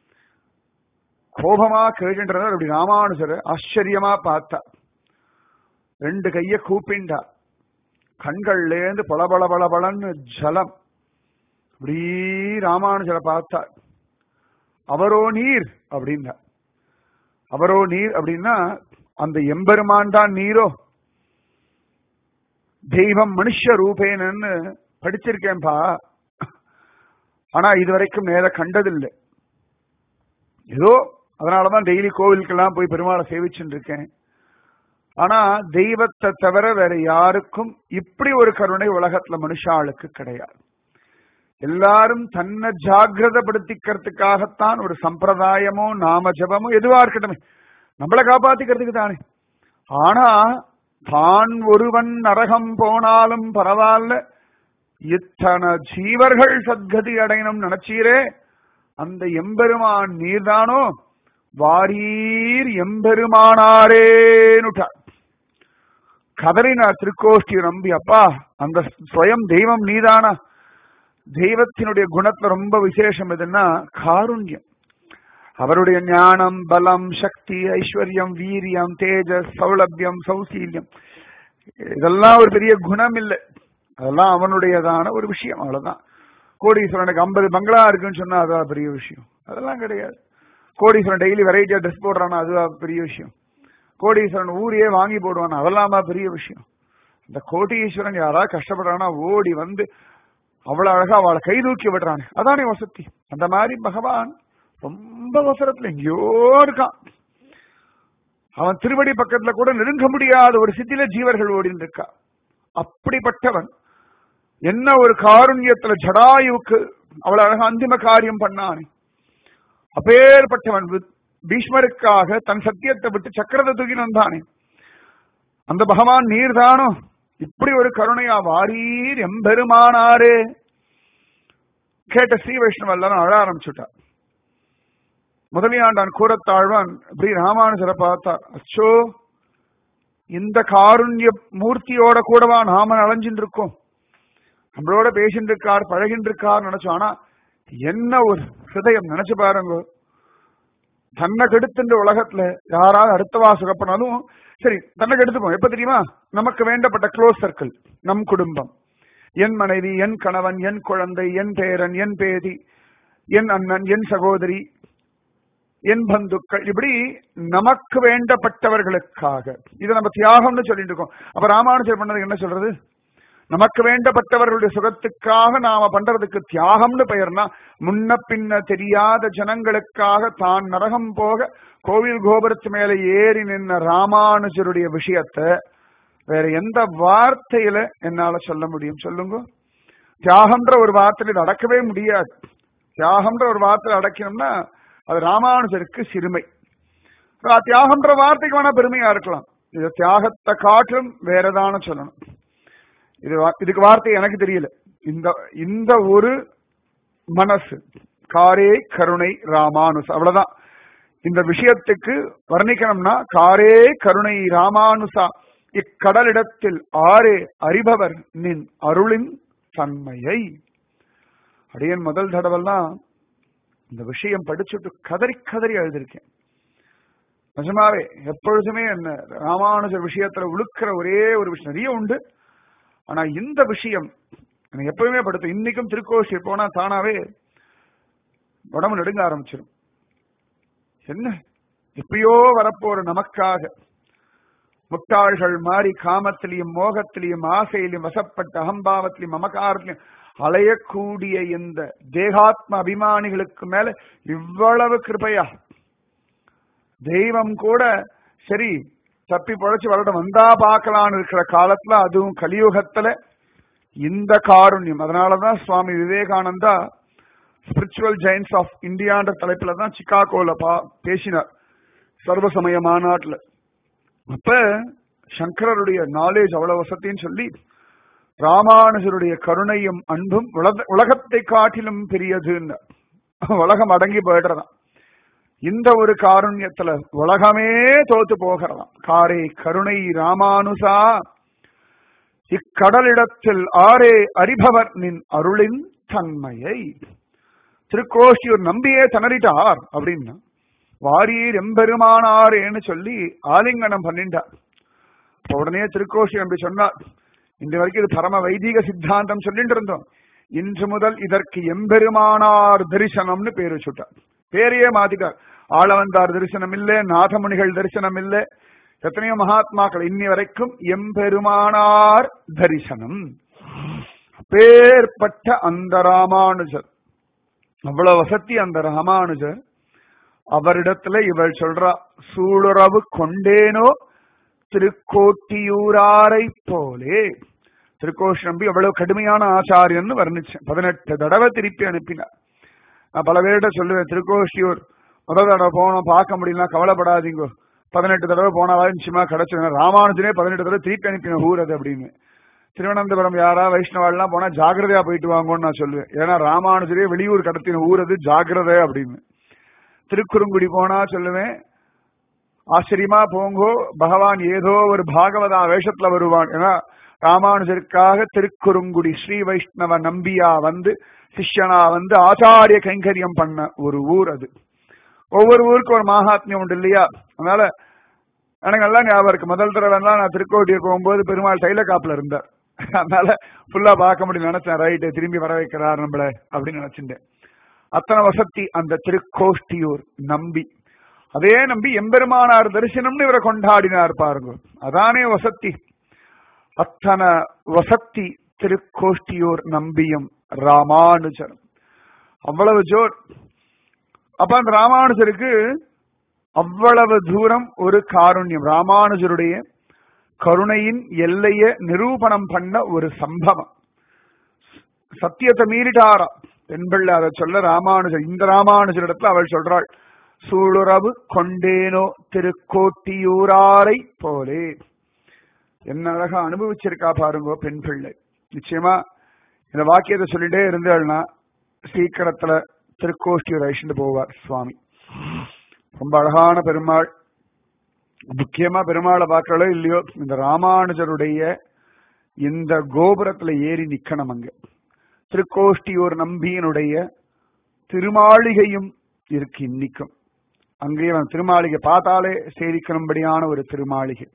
கோபமா கேட்கின்றனர் அப்படி ராமானுஜர் ஆச்சரியமா பார்த்தார் ரெண்டு கைய கூப்பிண்டார் கண்கள்லேருந்து பளபள பளபளன்னு ஜலம் அப்படி ராமானுஜரை பார்த்தார் அவரோ நீர் அப்படின்னார் அவரோ நீர் அப்படின்னா அந்த எம்பெருமான் தான் நீரோ தெய்வம் மனுஷ ரூபேனன்னு படிச்சிருக்கேன்பா ஆனா இதுவரைக்கும் நேர கண்டதில்லை ஏதோ அதனாலதான் டெய்லி கோவிலுக்கெல்லாம் போய் பெருமாளை சேவிச்சுட்டு இருக்கேன் ஆனா தெய்வத்தை தவிர வேற யாருக்கும் இப்படி ஒரு கருணை உலகத்துல மனுஷாளுக்கு கிடையாது எல்லாரும் தன்னை ஜாகிரதப்படுத்திக்கிறதுக்காகத்தான் ஒரு சம்பிரதாயமோ நாம ஜபமோ எதுவா இருக்கட்டும் நம்மளை காப்பாத்திக்கிறதுக்கு தானே ஆனா தான் ஒருவன் நரகம் போனாலும் பரவாயில்ல இத்தனை ஜீவர்கள் சத்கதி அடையணும் நினைச்சீரே அந்த எம்பெருமான் நீர்தானோ வாரீர் எம்பெருமானாரேனுட்டார் கதறினார் திருக்கோஷ்டி நம்பி அப்பா அந்த ஸ்வயம் தெய்வம் நீதானா தெய்வத்தினுடைய குணத்துல ரொம்ப விசேஷம் எதுன்னா காருண்யம் அவருடைய ஞானம் பலம் சக்தி ஐஸ்வர்யம் வீரியம் தேஜஸ் சௌலபியம் சௌசீல்யம் இதெல்லாம் ஒரு பெரிய குணம் இல்லை அதெல்லாம் அவனுடையதான ஒரு விஷயம் அவ்வளவுதான் கோடீஸ்வரனுக்கு ஐம்பது பங்களா இருக்குன்னு சொன்னா அதான் பெரிய விஷயம் அதெல்லாம் கிடையாது கோடீஸ்வரன் டெய்லி வெரைட்டியா ட்ரெஸ் போடுறானா அதுவா பெரிய விஷயம் கோடீஸ்வரன் ஊரையே வாங்கி போடுவானா அதெல்லாமா பெரிய விஷயம் இந்த கோடீஸ்வரன் யாராவது கஷ்டப்படுறானா ஓடி வந்து அவ்வளவு அழகா அவளை கை தூக்கி விடுறானே அதானே வசதி அந்த மாதிரி பகவான் ரொம்ப அவசரத்துல எங்கேயோ இருக்கான் அவன் திருவடி பக்கத்துல கூட நெருங்க முடியாத ஒரு சித்தில ஜீவர்கள் ஓடின்னு இருக்கா அப்படிப்பட்டவன் என்ன ஒரு காருண்யத்துல ஜடாயுவுக்கு அவ்வளவு அழகா அந்திம காரியம் பண்ணானே அப்பேற்பட்டவன் வி- பீஷ்மருக்காக தன் சத்தியத்தை விட்டு சக்கரத்தை தூக்கி வந்தானே அந்த பகவான் நீர்தானோ இப்படி ஒரு கருணையா வாரீர் எம்பெருமானாரே கேட்ட ஸ்ரீ வைஷ்ணவ எல்லாரும் அழ ஆரம்பிச்சுட்டார் முதலியாண்டான் கூறத்தாழ்வான் இப்படி ராமானுஜரை பார்த்தார் அச்சோ இந்த காருண்ய மூர்த்தியோட கூடவா நாம அலைஞ்சிட்டு இருக்கோம் நம்மளோட பேசிட்டு இருக்கார் பழகிட்டு இருக்கார் நினைச்சோம் ஆனா என்ன ஒரு ஹிருதயம் நினைச்சு பாருங்க தன்னை கெடுத்துன்ற உலகத்துல யாராவது அடுத்தவா சுகப்பனாலும் சரி தன்னை கெடுத்துப்போம் எப்ப தெரியுமா நமக்கு வேண்டப்பட்ட க்ளோஸ் சர்க்கிள் நம் குடும்பம் என் மனைவி என் கணவன் என் குழந்தை என் பேரன் என் பேதி என் அண்ணன் என் சகோதரி என் பந்துக்கள் இப்படி நமக்கு வேண்டப்பட்டவர்களுக்காக இதை நம்ம தியாகம்னு சொல்லிட்டு இருக்கோம் அப்ப ராமானுஜர் பண்ணது என்ன சொல்றது நமக்கு வேண்டப்பட்டவர்களுடைய சுகத்துக்காக நாம பண்றதுக்கு தியாகம்னு பெயர்னா முன்ன பின்ன தெரியாத ஜனங்களுக்காக தான் நரகம் போக கோவில் கோபுரத்து மேல ஏறி நின்ன ராமானுஜருடைய விஷயத்தை வேற எந்த வார்த்தையில என்னால சொல்ல முடியும் சொல்லுங்க தியாகம்ன்ற ஒரு வார்த்தையில இது அடக்கவே முடியாது தியாகம்ன்ற ஒரு வார்த்தையில அடக்கணும்னா அது ராமானுஜருக்கு சிறுமை ஆ, தியாகம்ன்ற வார்த்தைக்கு வேணா பெருமையா இருக்கலாம் இது தியாகத்தை காட்டிலும் வேறதான சொல்லணும் இது வா- இதுக்கு வார்த்தை எனக்கு தெரியல இந்த இந்த ஒரு மனசு காரே கருணை ராமானுஸ் அவ்வளவுதான் இந்த விஷயத்துக்கு வர்ணிக்கணும்னா காரே கருணை ராமானுசா இக்கடலிடத்தில் ஆரே அறிபவர் நின் அருளின் தன்மையை அடியன் முதல் தடவெல்லாம் இந்த விஷயம் படிச்சுட்டு கதறி கதறி எழுதியிருக்கேன் நிஜமாவே எப்பொழுதுமே என்ன ராமானுஜர் விஷயத்துல உழுக்கிற ஒரே ஒரு விஷயம் நிறைய உண்டு ஆனா இந்த விஷயம் எனக்கு எப்பவுமே படுத்து இன்னைக்கும் திருக்கோஷி போனா தானாவே உடம்பு நடுங்க ஆரம்பிச்சிடும் என்ன எப்பயோ வரப்போற நமக்காக முட்டாள்கள் மாறி காமத்திலையும் மோகத்திலையும் ஆசையிலும் வசப்பட்ட அகம்பாவத்திலையும் மமகாரத்திலையும் அலையக்கூடிய இந்த தேகாத்ம அபிமானிகளுக்கு மேல இவ்வளவு கிருபையா தெய்வம் கூட சரி தப்பி பொழைச்சு வரட்டும் வந்தா பார்க்கலான்னு இருக்கிற காலத்துல அதுவும் கலியுகத்துல இந்த காருண்யம் அதனாலதான் Swami Vivekananda spiritual gems of இந்தியான்ற தலைப்புல தான் சிகாகோல பா பேசினார் சர்வசமய மாநாட்டுல அப்ப சங்கரருடைய நாலேஜ் அவ்வளவு வசத்தின்னு சொல்லி ராமானுஜருடைய கருணையும் அன்பும் உலக- உலகத்தை காட்டிலும் பெரியதுன்னு உலகம் அடங்கி போயிடுறதாம் இந்த ஒரு காருண்யத்துல உலகமே தோத்து போகிறதாம் காரே கருணை ராமானுசா இக்கடலிடத்தில் ஆரே அறிபவர் நின் அருளின் தன்மையை திருக்கோஷ்டியூர் நம்பியே திணறிட்டார் அப்படின்னா வாரீர் எம்பெருமானாரேன்னு சொல்லி ஆலிங்கனம் பண்ணிட்டார் அப்ப உடனே திருக்கோஷி நம்பி சொன்னார் இன்று வரைக்கும் இது பரம வைதிக சித்தாந்தம் சொல்லிட்டு இருந்தோம் இன்று முதல் இதற்கு எம்பெருமானார் தரிசனம்னு பேர் வச்சுட்டார் பேரையே மாத்திட்டார் ஆளவந்தார் தரிசனம் இல்ல நாதமுனிகள் தரிசனம் இல்ல எத்தனையோ மகாத்மாக்கள் இன்னி வரைக்கும் எம்பெருமானார் தரிசனம் பேர்பட்ட அந்த ராமானுஜர் அவ்வளவு வசதி அந்த ராமானுஜர் அவரிடத்துல இவள் சொல்றா சூளுறவு கொண்டேனோ திருக்கோட்டியூராரை போலே திருக்கோஷ் நம்பி அவ்வளவு கடுமையான ஆச்சாரியன்னு வர்ணிச்சேன் பதினெட்டு தடவை திருப்பி அனுப்பினார் நான் பல பேர்கிட்ட சொல்லுவேன் திருக்கோஷ்டியூர் முதல் தடவை போனோம் பார்க்க முடியல கவலைப்படாதீங்க பதினெட்டு தடவை போனாலும் நிச்சயமா கிடைச்சிடும் ராமானுஜனே பதினெட்டு தடவை திருப்பி அனுப்பின ஊர் அது அப்படின்னு திருவனந்தபுரம் யாரா வைஷ்ணவாலாம் போனா ஜாக்கிரதையா போயிட்டு வாங்கன்னு நான் சொல்லுவேன் ஏன்னா ராமானுஜரே வெளியூர் கடத்தின ஊர் அது ஜாக்கிரதை அப்படின்னு திருக்குறுங்குடி போனா சொல்லுவேன் ஆச்சரியமா போங்கோ பகவான் ஏதோ ஒரு பாகவதா வேஷத்துல வருவான் ஏன்னா ராமானுஜருக்காக திருக்குறுங்குடி ஸ்ரீ வைஷ்ணவ நம்பியா வந்து சிஷ்யனா வந்து ஆச்சாரிய கைங்கரியம் பண்ண ஒரு ஊர் அது ஒவ்வொரு ஊருக்கும் ஒரு மகாத்மியம் உண்டு இல்லையா அதனால எனக்கு நல்லா ஞாபகம் இருக்கு முதல் தடவைலாம் நான் திருக்கோட்டியை போகும்போது பெருமாள் தைல காப்புல இருந்தார் அதனால ஃபுல்லா பார்க்க முடியும் நினைச்சேன் ரைட்டு திரும்பி வர வைக்கிறார் நம்மள அப்படின்னு நினைச்சிட்டேன் அத்தனை வசதி அந்த திருக்கோஷ்டியூர் நம்பி அதே நம்பி எம்பெருமானார் தரிசனம்னு இவரை கொண்டாடினார் பாருங்க அதானே வசத்தி அத்தனை வசத்தி திருக்கோஷ்டியூர் நம்பியும் ராமானுஜர் அவ்வளவு ஜோர் அப்ப அந்த ராமானுஜருக்கு அவ்வளவு தூரம் ஒரு காருண்யம் ராமானுஜருடைய கருணையின் எல்லைய நிரூபணம் பண்ண ஒரு சம்பவம் சத்தியத்தை மீறிட்டாராம் பெண் பிள்ளை அதை சொல்ல ராமானுஜர் இந்த ராமானுஜர் இடத்துல அவள் சொல்றாள் சூளுறவு கொண்டேனோ திருக்கோட்டியூராரை போலே என்ன அழகா அனுபவிச்சிருக்கா பாருங்க பெண் பிள்ளை நிச்சயமா இந்த வாக்கியத்தை சொல்லிட்டே இருந்தாள்னா சீக்கிரத்துல திருக்கோஷ்டியூர் அழிச்சுட்டு போவார் சுவாமி ரொம்ப அழகான பெருமாள் முக்கியமா பெருமாளை பார்க்கறோ இல்லையோ இந்த ராமானுஜருடைய இந்த கோபுரத்துல ஏறி நிக்கணும் அங்க திருக்கோஷ்டியூர் நம்பியினுடைய திருமாளிகையும் இருக்கு இன்னிக்கும் அங்கேயே அவன் திருமாளிகை பார்த்தாலே சேவிக்கணும்படியான ஒரு திருமாளிகை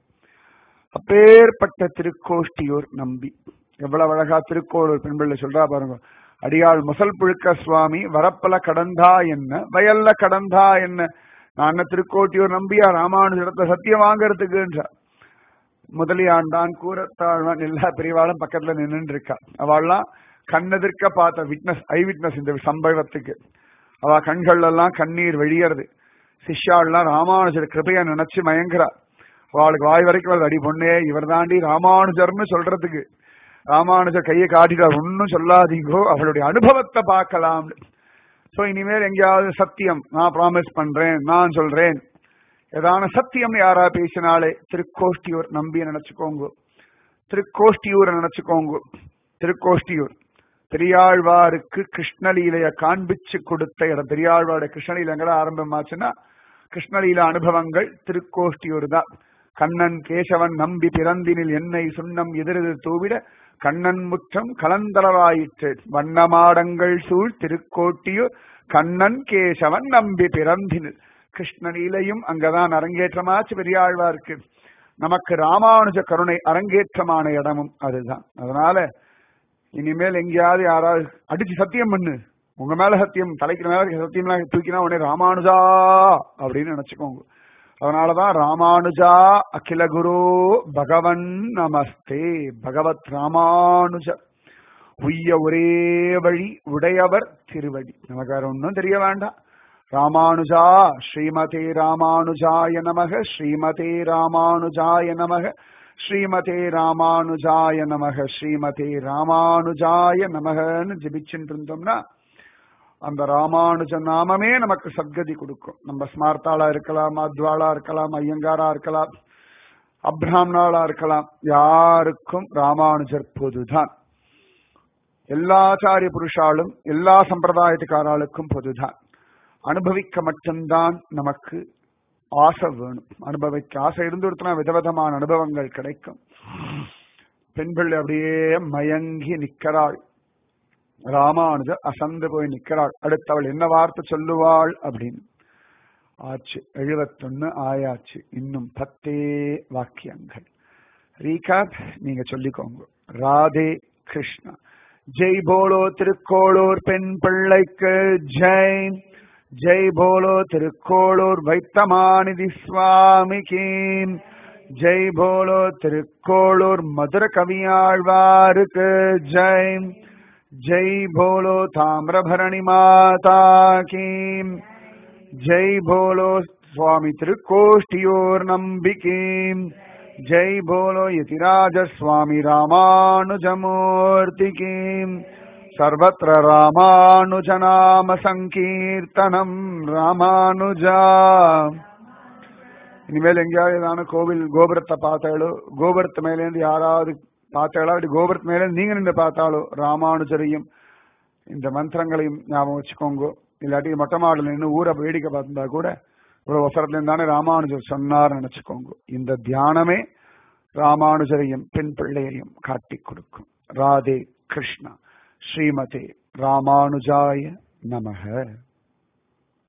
அப்பேற்பட்ட திருக்கோஷ்டியூர் நம்பி எவ்வளவு அழகா திருக்கோளூர் பெண்பிள்ளை சொல்றா பாருங்க அடியாள் முசல் புழுக்க சுவாமி வரப்பல கடந்தா என்ன வயல்ல கடந்தா என்ன நான் என்ன திருக்கோட்டியூர் நம்பியா ராமானுஜரத்தை சத்தியம் வாங்கறதுக்குன்றார் முதலியாண்டான் கூரத்தாழ்வான் எல்லா பெரியவாளும் பக்கத்துல நின்று இருக்கா அவள்லாம் கண்ணெதிர்க்க பார்த்த விட்னஸ் ஐ விட்னஸ் இந்த சம்பவத்துக்கு அவ கண்கள் எல்லாம் கண்ணீர் வெளியறது சிஷ்யாள்லாம் ராமானுஜர் கிருபையா நினைச்சு மயங்குறா அவளுக்கு வாய் வரைக்கும் வருது, அடி பொண்ணே இவர் தாண்டி ராமானுஜர்னு சொல்றதுக்கு ராமானுஜர் கையை காட்டிட்டார் ஒன்னும் சொல்லாதீங்கோ அவளுடைய அனுபவத்தை பார்க்கலாம் சோ இனிமேல் எங்கேயாவது சத்தியம் நான் ப்ராமிஸ் பண்றேன் நான் சொல்றேன் ஏதான சத்தியம் யாரா பேசினாலே திருக்கோஷ்டியூர் நம்பி நினைச்சுக்கோங்க திருக்கோஷ்டியூரை நினைச்சுக்கோங்க திருக்கோஷ்டியூர் பெரியாழ்வாருக்கு கிருஷ்ணலீலைய காண்பிச்சு கொடுத்த இடம் பெரியாழ்வாருடைய கிருஷ்ணலீலை எங்கடா ஆரம்பமாச்சுன்னா கிருஷ்ணலீல அனுபவங்கள் திருக்கோஷ்டியூர் தான் கண்ணன் கேசவன் நம்பி பிறந்தினில் என்னை சுண்ணம் எதிரெதிர் தூவிட கண்ணன் முற்றம் கலந்தளவாயிற்று வண்ணமாடங்கள் சூழ் திருக்கோட்டியூர் கண்ணன் கேசவன் நம்பி பிறந்தினில் கிருஷ்ணலீலையும் அங்கதான் அரங்கேற்றமாச்சு பெரியாழ்வாருக்கு நமக்கு ராமானுஜ கருணை அரங்கேற்றமான இடமும் அதுதான் அதனால இனிமேல் எங்கேயாவது யாராவது அடிச்சு சத்தியம் பண்ணு உங்க மேல சத்தியம் தலைக்கு மேல சத்தியம் தூக்கினா உடனே ராமானுஜா அப்படின்னு நினைச்சுக்கோங்க அதனாலதான் ராமானுஜா அகில குரு பகவன் நமஸ்தே பகவத் ராமானுஜர் உய்ய ஒரே வழி உடையவர் திருவடி நமக்கு வேற ஒன்றும் தெரிய வேண்டாம் ராமானுஜா ஸ்ரீமதே ராமானுஜாய நமக ஸ்ரீமதே ராமானுஜாய நமக ஸ்ரீமதே ராமானுஜாய நமக ஸ்ரீமதே ராமானுஜாய நமகன்னு ஜெபிச்சுட்டு இருந்தோம்னா அந்த ராமானுஜ நாமமே நமக்கு சத்கதி கொடுக்கும் நம்ம ஸ்மார்த்தாளா இருக்கலாம் அத்வாளா இருக்கலாம் ஐயங்காரா இருக்கலாம் அப்ராம்னாளா இருக்கலாம் யாருக்கும் ராமானுஜர் பொதுதான் எல்லா ஆச்சாரிய புருஷாலும் எல்லா சம்பிரதாயத்துக்காராளுக்கும் பொதுதான் அனுபவிக்க மட்டும்தான் நமக்கு ஆசை வேணும் அனுபவிக்க ஆசை இருந்துருத்துனா விதவிதமான அனுபவங்கள் கிடைக்கும் பெண்கள் அப்படியே மயங்கி நிற்கிறாள் ராமானுஜர் அசந்து போய் நிற்கிறாள் அடுத்தவள் என்ன வார்த்தை சொல்லுவாள் அப்படின்னு ஆச்சு எழுபத்தொன்னு ஆயாச்சு இன்னும் பத்தே வாக்கியங்கள் ரீகாப் நீங்க சொல்லிக்கோங்க ராதே கிருஷ்ணா ஜெய் போலோ திருக்கோளூர் பெண் பிள்ளைக்கு ஜெய் ஜெய் போலோ திருக்கோளூர் வைத்தமாநிதி சுவாமிக்கு ஜெய் போலோ திருக்கோளூர் மதுர கவியாழ்வாருக்கு ஜெய் ஜெய் போலோ தாமிரபரணி மாதா கீ ஜெய் போலோ சுவாமி திருக்கோஷ்டியோர் நம்பிக்கீம் ஜெய் போலோ யதிராஜ சுவாமி ராமானுஜமூர்த்தி கீம் சர்வத்திர ராமானுஜநாம சங்கீர்த்தனம் ராமானுஜா இனிமேல் எங்கேயாவது ஏதான கோவில் கோபுரத்தை பார்த்தாலோ கோபுரத்து மேலேருந்து யாராவது பார்த்தாலோ அப்படி கோபுரத்து மேலே நீங்க நின்று பார்த்தாலோ ராமானுஜரையும் இந்த மந்திரங்களையும் ஞாபகம் வச்சுக்கோங்க இல்லாட்டி மொட்டை மாடல நின்று ஊரை வேடிக்கை பார்த்திருந்தா கூட ஒரு அவசரத்துல இருந்தானே ராமானுஜர் சொன்னார் நினைச்சுக்கோங்க இந்த தியானமே ராமானுஜரையும் பெண் பிள்ளையையும் காட்டி கொடுக்கும் ராதே கிருஷ்ணா ஸ்ரீமதே ராமானுஜாய நமக